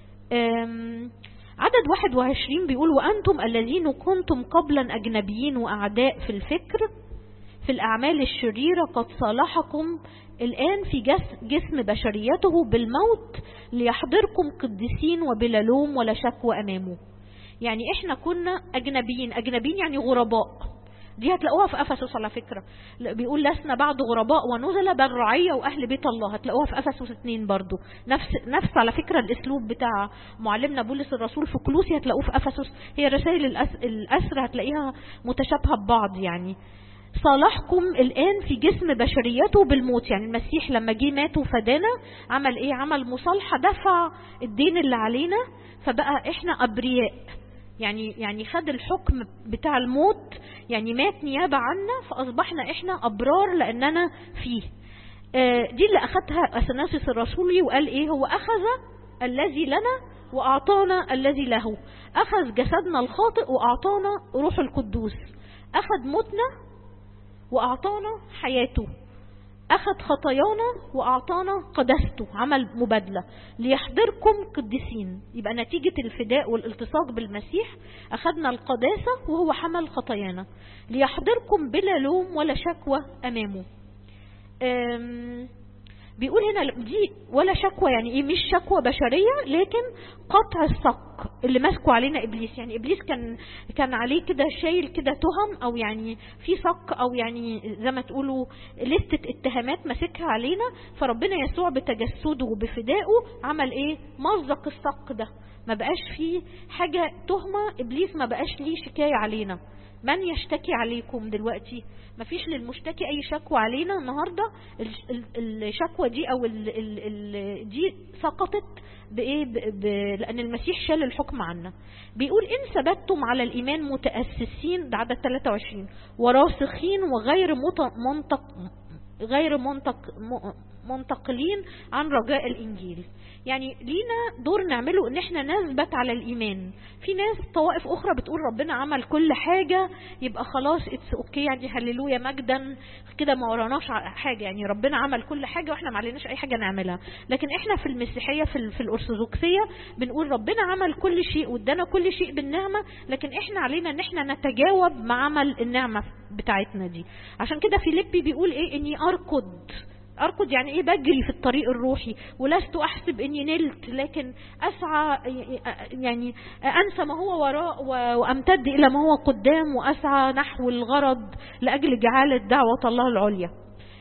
آم، عدد 21 بيقول وانتم الذين كنتم قبلا اجنبيين واعداء في الفكر في الأعمال الشريرة قد صالحكم الآن في جس- جسم بشريته بالموت ليحضركم قديسين وبلا لوم ولا شكوى أمامه يعني إحنا كنا أجنبيين أجنبيين يعني غرباء دي هتلاقوها في أفسس على فكرة لا، بيقول لسنا بعد غرباء ونزل بل رعية وأهل بيت الله هتلاقوها في أفسس اتنين برضو نفس نفس على فكرة الأسلوب بتاع معلمنا بولس الرسول في كلوسي هتلاقوه في أفسس هي رسائل الأس... الأسر هتلاقيها متشابهة ببعض يعني صالحكم الآن في جسم بشريته بالموت يعني المسيح لما جه مات وفدانا عمل ايه عمل مصالحة دفع الدين اللي علينا فبقى احنا أبرياء يعني يعني خد الحكم بتاع الموت يعني مات نيابة عنا فأصبحنا احنا أبرار لأننا فيه آه، دي اللي أخذها أثناسيس الرسولي وقال ايه هو أخذ الذي لنا وأعطانا الذي له أخذ جسدنا الخاطئ وأعطانا روح القدوس أخذ موتنا وأعطانا حياته أخذ خطايانا وأعطانا قدسته عمل مبادلة ليحضركم قديسين يبقى نتيجة الفداء والالتصاق بالمسيح أخذنا القداسة وهو حمل خطايانا ليحضركم بلا لوم ولا شكوى أمامه أم بيقول هنا دي ولا شكوى يعني ايه مش شكوى بشريه لكن قطع الصك اللي ماسكه علينا ابليس يعني ابليس كان كان عليه كده شايل كده تهم او يعني في صك او يعني زي ما تقولوا لستة اتهامات ماسكها علينا فربنا يسوع بتجسده وبفدائه عمل ايه مزق الصك ده ما بقاش فيه حاجه تهمه ابليس ما بقاش ليه شكايه علينا من يشتكي عليكم دلوقتي مفيش للمشتكي اي شكوى علينا النهارده ال- ال- الشكوى دي او ال ال ال دي سقطت بايه ب ب لان المسيح شال الحكم عنا بيقول ان ثبتتم على الايمان متاسسين ده عدد 23 وراسخين وغير مت- منطق غير منطق م- منتقلين عن رجاء الانجيل يعني لينا دور نعمله ان احنا نثبت على الايمان في ناس طوائف اخرى بتقول ربنا عمل كل حاجه يبقى خلاص اتس اوكي يعني هللويا مجدا كده ما وراناش ع- حاجه يعني ربنا عمل كل حاجه واحنا ما عليناش اي حاجه نعملها لكن احنا في المسيحيه في, ال- في الارثوذكسيه بنقول ربنا عمل كل شيء وادانا كل شيء بالنعمه لكن احنا علينا ان احنا نتجاوب مع عمل النعمه بتاعتنا دي عشان كده فيليبي بيقول ايه اني اركض اركض يعني ايه بجري في الطريق الروحي ولست احسب اني نلت لكن اسعى يعني انسى ما هو وراء و- وامتد الى ما هو قدام واسعى نحو الغرض لاجل جعاله دعوه الله العليا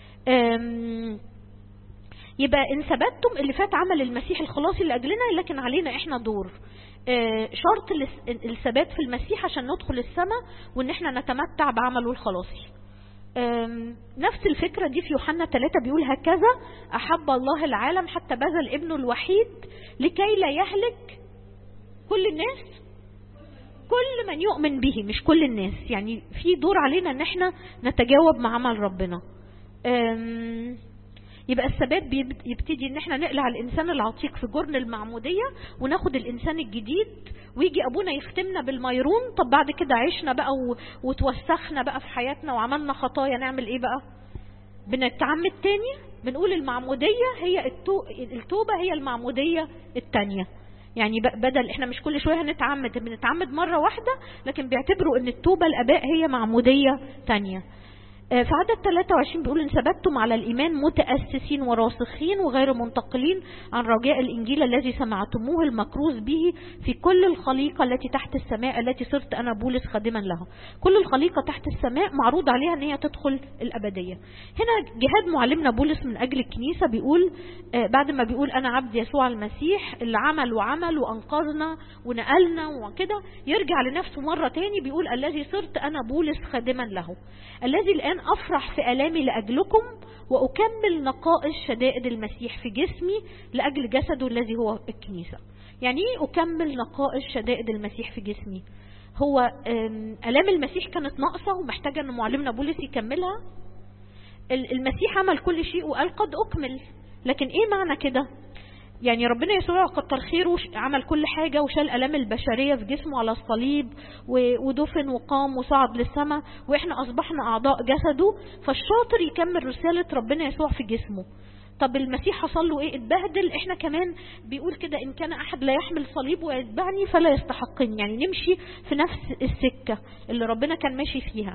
أم، يبقى ان ثبتتم اللي فات عمل المسيح الخلاصي لاجلنا لكن علينا احنا دور آه، شرط الاس- الثبات في المسيح عشان ندخل السماء وان احنا نتمتع بعمله الخلاصي آم، نفس الفكرة دي في يوحنا 3 بيقول هكذا أحب الله العالم حتى بذل ابنه الوحيد لكي لا يهلك كل الناس كل من يؤمن به مش كل الناس يعني في دور علينا ان احنا نتجاوب مع عمل ربنا آم، يبقى الثبات بيب- يبتدي ان احنا نقلع الانسان العتيق في جرن المعموديه وناخد الانسان الجديد ويجي ابونا يختمنا بالميرون طب بعد كده عشنا بقى و- وتوسخنا بقى في حياتنا وعملنا خطايا نعمل ايه بقى بنتعمد تاني بنقول المعموديه هي التو- التوبه هي المعموديه التانيه يعني ب- بدل احنا مش كل شويه هنتعمد بنتعمد مره واحده لكن بيعتبروا ان التوبه الاباء هي معموديه تانيه آه، في عدد 23 بيقول ان ثبتتم على الايمان متاسسين وراسخين وغير منتقلين عن رجاء الانجيل الذي سمعتموه المكروز به في كل الخليقه التي تحت السماء التي صرت انا بولس خادما له. كل الخليقه تحت السماء معروض عليها ان هي تدخل الابديه. هنا جهاد معلمنا بولس من اجل الكنيسه بيقول آه، بعد ما بيقول انا عبد يسوع المسيح اللي عمل وعمل وانقذنا ونقلنا وكده يرجع لنفسه مره تاني بيقول الذي صرت انا بولس خادما له. الذي الآن أفرح في آلامي لأجلكم وأكمل نقائص شدائد المسيح في جسمي لأجل جسده الذي هو الكنيسة يعني إيه أكمل نقائص شدائد المسيح في جسمي هو آم، آلام المسيح كانت ناقصة ومحتاجة أن معلمنا بولس يكملها ال- المسيح عمل كل شيء وقال قد أكمل لكن إيه معنى كده يعني ربنا يسوع كتر خيره ش- عمل كل حاجة وشال آلام البشرية في جسمه على الصليب و- ودفن وقام وصعد للسماء وإحنا أصبحنا أعضاء جسده فالشاطر يكمل رسالة ربنا يسوع في جسمه طب المسيح حصل له ايه اتبهدل احنا كمان بيقول كده ان كان احد لا يحمل صليب ويتبعني فلا يستحقني يعني نمشي في نفس السكة اللي ربنا كان ماشي فيها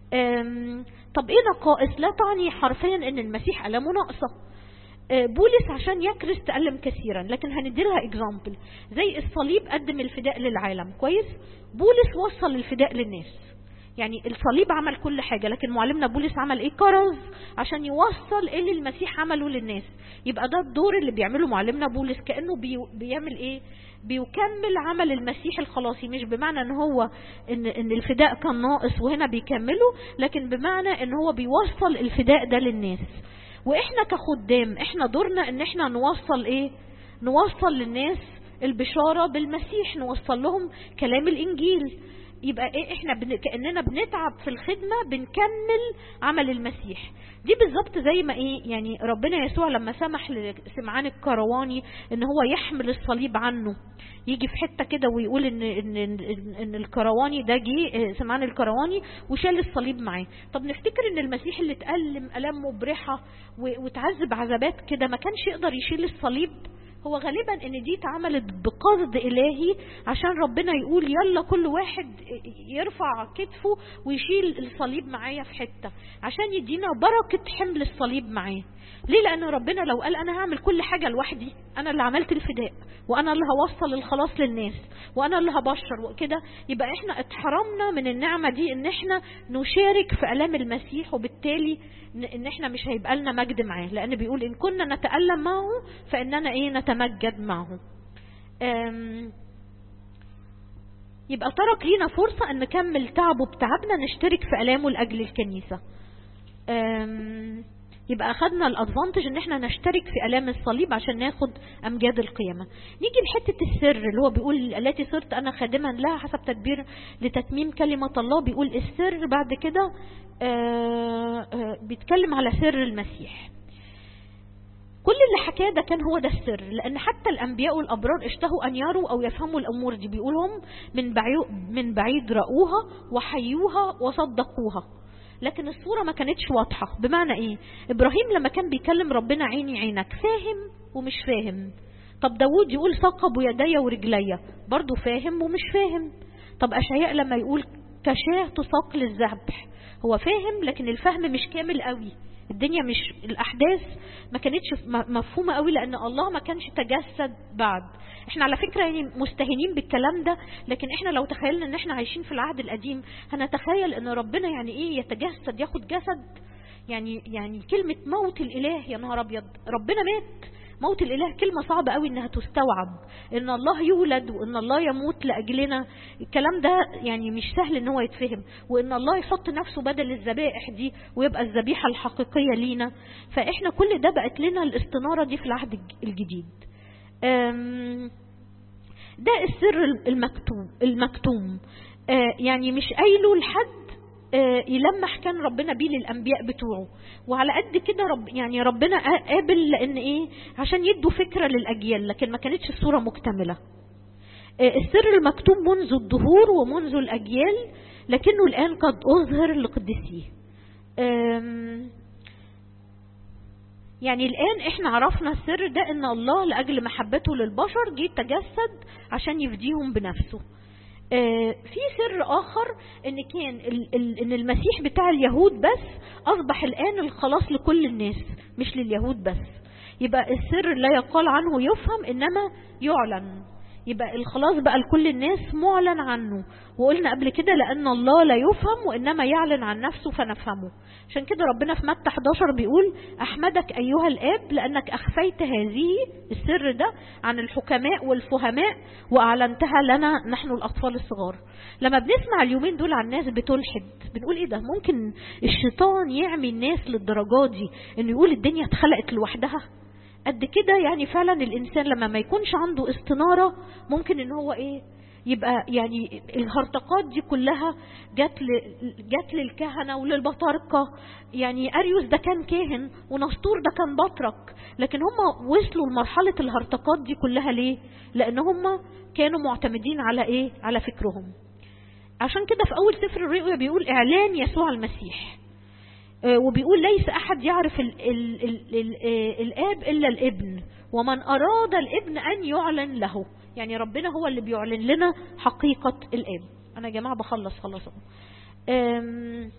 أم، طب ايه نقائص لا تعني حرفيا ان المسيح ألمه ناقصة آه، بولس عشان يكرس تألم كثيرا لكن هنديلها اكزامبل زي الصليب قدم الفداء للعالم كويس بولس وصل الفداء للناس يعني الصليب عمل كل حاجة لكن معلمنا بولس عمل ايه كرز عشان يوصل ايه اللي المسيح عمله للناس يبقى ده الدور اللي بيعمله معلمنا بولس كأنه بي بيعمل ايه بيكمل عمل المسيح الخلاصي مش بمعنى ان هو ان, إن الفداء كان ناقص وهنا بيكمله لكن بمعنى ان هو بيوصل الفداء ده للناس واحنا كخدام احنا دورنا ان احنا نوصل ايه نوصل للناس البشارة بالمسيح نوصل لهم كلام الانجيل يبقى ايه احنا بن... كاننا بنتعب في الخدمه بنكمل عمل المسيح دي بالظبط زي ما ايه يعني ربنا يسوع لما سمح لسمعان الكرواني ان هو يحمل الصليب عنه يجي في حته كده ويقول ان ان ان, إن الكرواني ده جه سمعان الكرواني وشال الصليب معاه طب نفتكر ان المسيح اللي اتألم الام مبرحه و- وتعذب عذابات كده ما كانش يقدر يشيل الصليب هو غالبا ان دي اتعملت بقصد الهي عشان ربنا يقول يلا كل واحد يرفع كتفه ويشيل الصليب معايا في حته عشان يدينا بركه حمل الصليب معاه ليه لان ربنا لو قال انا هعمل كل حاجه لوحدي انا اللي عملت الفداء وانا اللي هوصل الخلاص للناس وانا اللي هبشر وكده يبقى احنا اتحرمنا من النعمه دي ان احنا نشارك في الام المسيح وبالتالي ن- ان احنا مش هيبقى لنا مجد معاه لان بيقول ان كنا نتالم معه فاننا ايه نتمجد معه أم، يبقى ترك لينا فرصة ان نكمل تعبه بتعبنا نشترك في الامه لاجل الكنيسة أم، يبقى اخدنا الادفانتج ان احنا نشترك في الام الصليب عشان ناخد امجاد القيامه نيجي لحته السر اللي هو بيقول التي صرت انا خادما لها حسب تدبير لتتميم كلمه الله بيقول السر بعد كده آه، آه، بيتكلم على سر المسيح كل اللي حكاه ده كان هو ده السر لان حتى الانبياء والابرار اشتهوا ان يروا او يفهموا الامور دي بيقولهم من بعيد من بعيد راوها وحيوها وصدقوها لكن الصوره ما كانتش واضحه بمعنى ايه ابراهيم لما كان بيكلم ربنا عيني عينك فاهم ومش فاهم طب داوود يقول ثقب يدي ورجلي برضه فاهم ومش فاهم طب اشعياء لما يقول كشاه تساق للذبح هو فاهم لكن الفهم مش كامل قوي الدنيا مش الاحداث ما كانتش م- مفهومه قوي لان الله ما كانش تجسد بعد احنا على فكره يعني مستهينين بالكلام ده لكن احنا لو تخيلنا ان احنا عايشين في العهد القديم هنتخيل ان ربنا يعني ايه يتجسد ياخد جسد يعني يعني كلمه موت الاله يا نهار ابيض ربنا مات موت الاله كلمه صعبه قوي انها تستوعب ان الله يولد وان الله يموت لاجلنا الكلام ده يعني مش سهل ان هو يتفهم وان الله يحط نفسه بدل الذبائح دي ويبقى الذبيحه الحقيقيه لينا فاحنا كل ده بقت لنا الاستناره دي في العهد الج- الجديد أم، ده السر المكتوم المكتوم آه، يعني مش قايله لحد آه، يلمح كان ربنا بيه للانبياء بتوعه وعلى قد كده رب يعني ربنا قا- قابل لان ايه عشان يدوا فكره للاجيال لكن ما كانتش الصوره مكتمله آه، السر المكتوم منذ الدهور ومنذ الاجيال لكنه الان قد اظهر لقدسيه آم، يعني الآن احنا عرفنا السر ده ان الله لأجل محبته للبشر جه تجسد عشان يفديهم بنفسه آه، في سر آخر إن كان ال- ال- إن المسيح بتاع اليهود بس أصبح الآن الخلاص لكل الناس مش لليهود بس يبقى السر لا يقال عنه يفهم إنما يعلن يبقى الخلاص بقى لكل الناس معلن عنه وقلنا قبل كده لأن الله لا يفهم وإنما يعلن عن نفسه فنفهمه عشان كده ربنا في متى 11 بيقول أحمدك أيها الآب لأنك أخفيت هذه السر ده عن الحكماء والفهماء وأعلنتها لنا نحن الأطفال الصغار لما بنسمع اليومين دول عن ناس بتلحد بنقول إيه ده ممكن الشيطان يعمي الناس للدرجات دي إنه يقول الدنيا اتخلقت لوحدها قد كده يعني فعلا الانسان لما ما يكونش عنده استناره ممكن ان هو ايه يبقى يعني الهرطقات دي كلها جت ل- جت للكهنه وللبطاركه يعني اريوس ده كان كاهن ونسطور ده كان بطرك لكن هم وصلوا لمرحله الهرطقات دي كلها ليه؟ لان هم كانوا معتمدين على ايه؟ على فكرهم. عشان كده في اول سفر الرؤيا بيقول اعلان يسوع المسيح. آه، وبيقول ليس أحد يعرف ال ال ال ال آه، الآب إلا الابن ومن أراد الابن أن يعلن له يعني ربنا هو اللي بيعلن لنا حقيقة الآب أنا يا جماعة بخلص خلاص أهو. آم،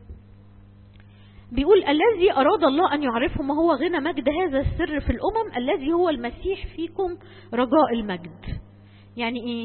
بيقول الذي أراد الله أن يعرفه ما هو غنى مجد هذا السر في الأمم الذي هو المسيح فيكم رجاء المجد يعني إيه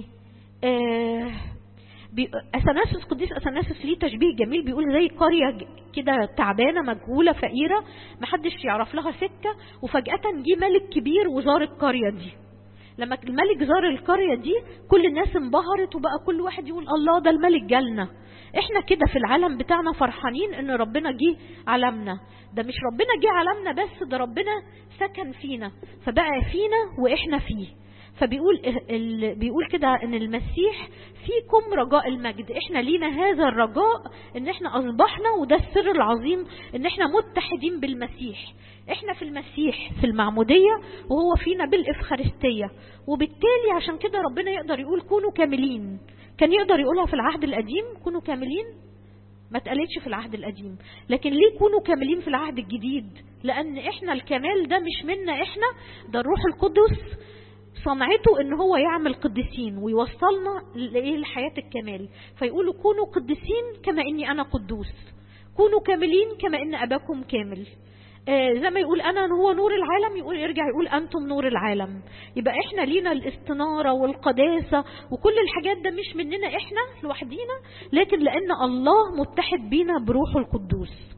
آه بي... اثناسس قديس اثناسس ليه تشبيه جميل بيقول زي قريه ج- كده تعبانه مجهوله فقيره محدش يعرف لها سكه وفجاه جه ملك كبير وزار القريه دي لما الملك زار القريه دي كل الناس انبهرت وبقى كل واحد يقول الله ده الملك جالنا احنا كده في العالم بتاعنا فرحانين ان ربنا جه عالمنا ده مش ربنا جه عالمنا بس ده ربنا سكن فينا فبقى فينا واحنا فيه فبيقول ال... بيقول كده ان المسيح فيكم رجاء المجد احنا لينا هذا الرجاء ان احنا اصبحنا وده السر العظيم ان احنا متحدين بالمسيح احنا في المسيح في المعمودية وهو فينا بالافخارستية وبالتالي عشان كده ربنا يقدر يقول كونوا كاملين كان يقدر يقولها في العهد القديم كونوا كاملين ما اتقالتش في العهد القديم لكن ليه كونوا كاملين في العهد الجديد لان احنا الكمال ده مش منا احنا ده الروح القدس صنعته ان هو يعمل قديسين ويوصلنا لايه لحياه الكمال فيقولوا كونوا قديسين كما اني انا قدوس كونوا كاملين كما ان اباكم كامل آه زي ما يقول انا هو نور العالم يقول يرجع يقول انتم نور العالم يبقى احنا لينا الاستناره والقداسه وكل الحاجات ده مش مننا احنا لوحدينا لكن لان الله متحد بينا بروحه القدوس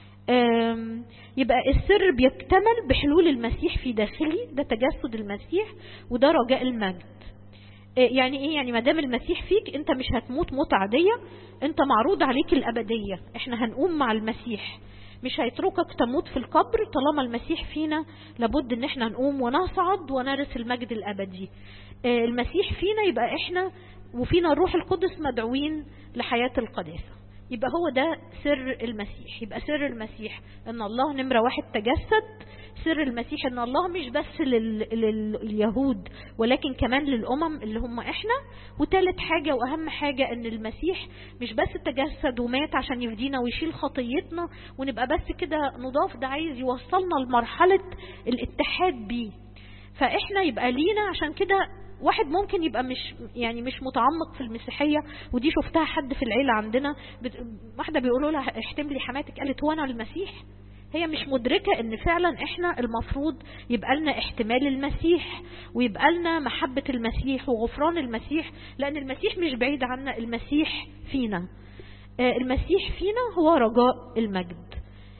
آم، يبقى السر بيكتمل بحلول المسيح في داخلي ده تجسد المسيح وده رجاء المجد آه، يعني ايه يعني ما دام المسيح فيك انت مش هتموت موت عاديه انت معروض عليك الابديه احنا هنقوم مع المسيح مش هيتركك تموت في القبر طالما المسيح فينا لابد ان احنا نقوم ونصعد ونرث المجد الابدي آه، المسيح فينا يبقى احنا وفينا الروح القدس مدعوين لحياه القداسه يبقى هو ده سر المسيح يبقى سر المسيح ان الله نمرة واحد تجسد سر المسيح ان الله مش بس لل... لل- لليهود ولكن كمان للامم اللي هم احنا وتالت حاجة واهم حاجة ان المسيح مش بس تجسد ومات عشان يفدينا ويشيل خطيتنا ونبقى بس كده نضاف ده عايز يوصلنا لمرحلة الاتحاد بيه فاحنا يبقى لينا عشان كده واحد ممكن يبقى مش يعني مش متعمق في المسيحيه ودي شفتها حد في العيله عندنا بت... واحده بيقولوا لها احتم لي حماتك قالت هو انا المسيح هي مش مدركة ان فعلا احنا المفروض يبقى لنا احتمال المسيح ويبقى لنا محبة المسيح وغفران المسيح لان المسيح مش بعيد عنا المسيح فينا آه، المسيح فينا هو رجاء المجد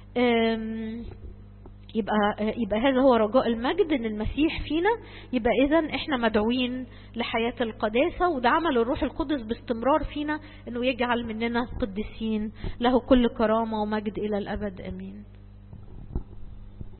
آم، يبقى يبقى هذا هو رجاء المجد ان المسيح فينا يبقى اذا احنا مدعوين لحياه القداسه وده عمل الروح القدس باستمرار فينا انه يجعل مننا قديسين له كل كرامه ومجد الى الابد امين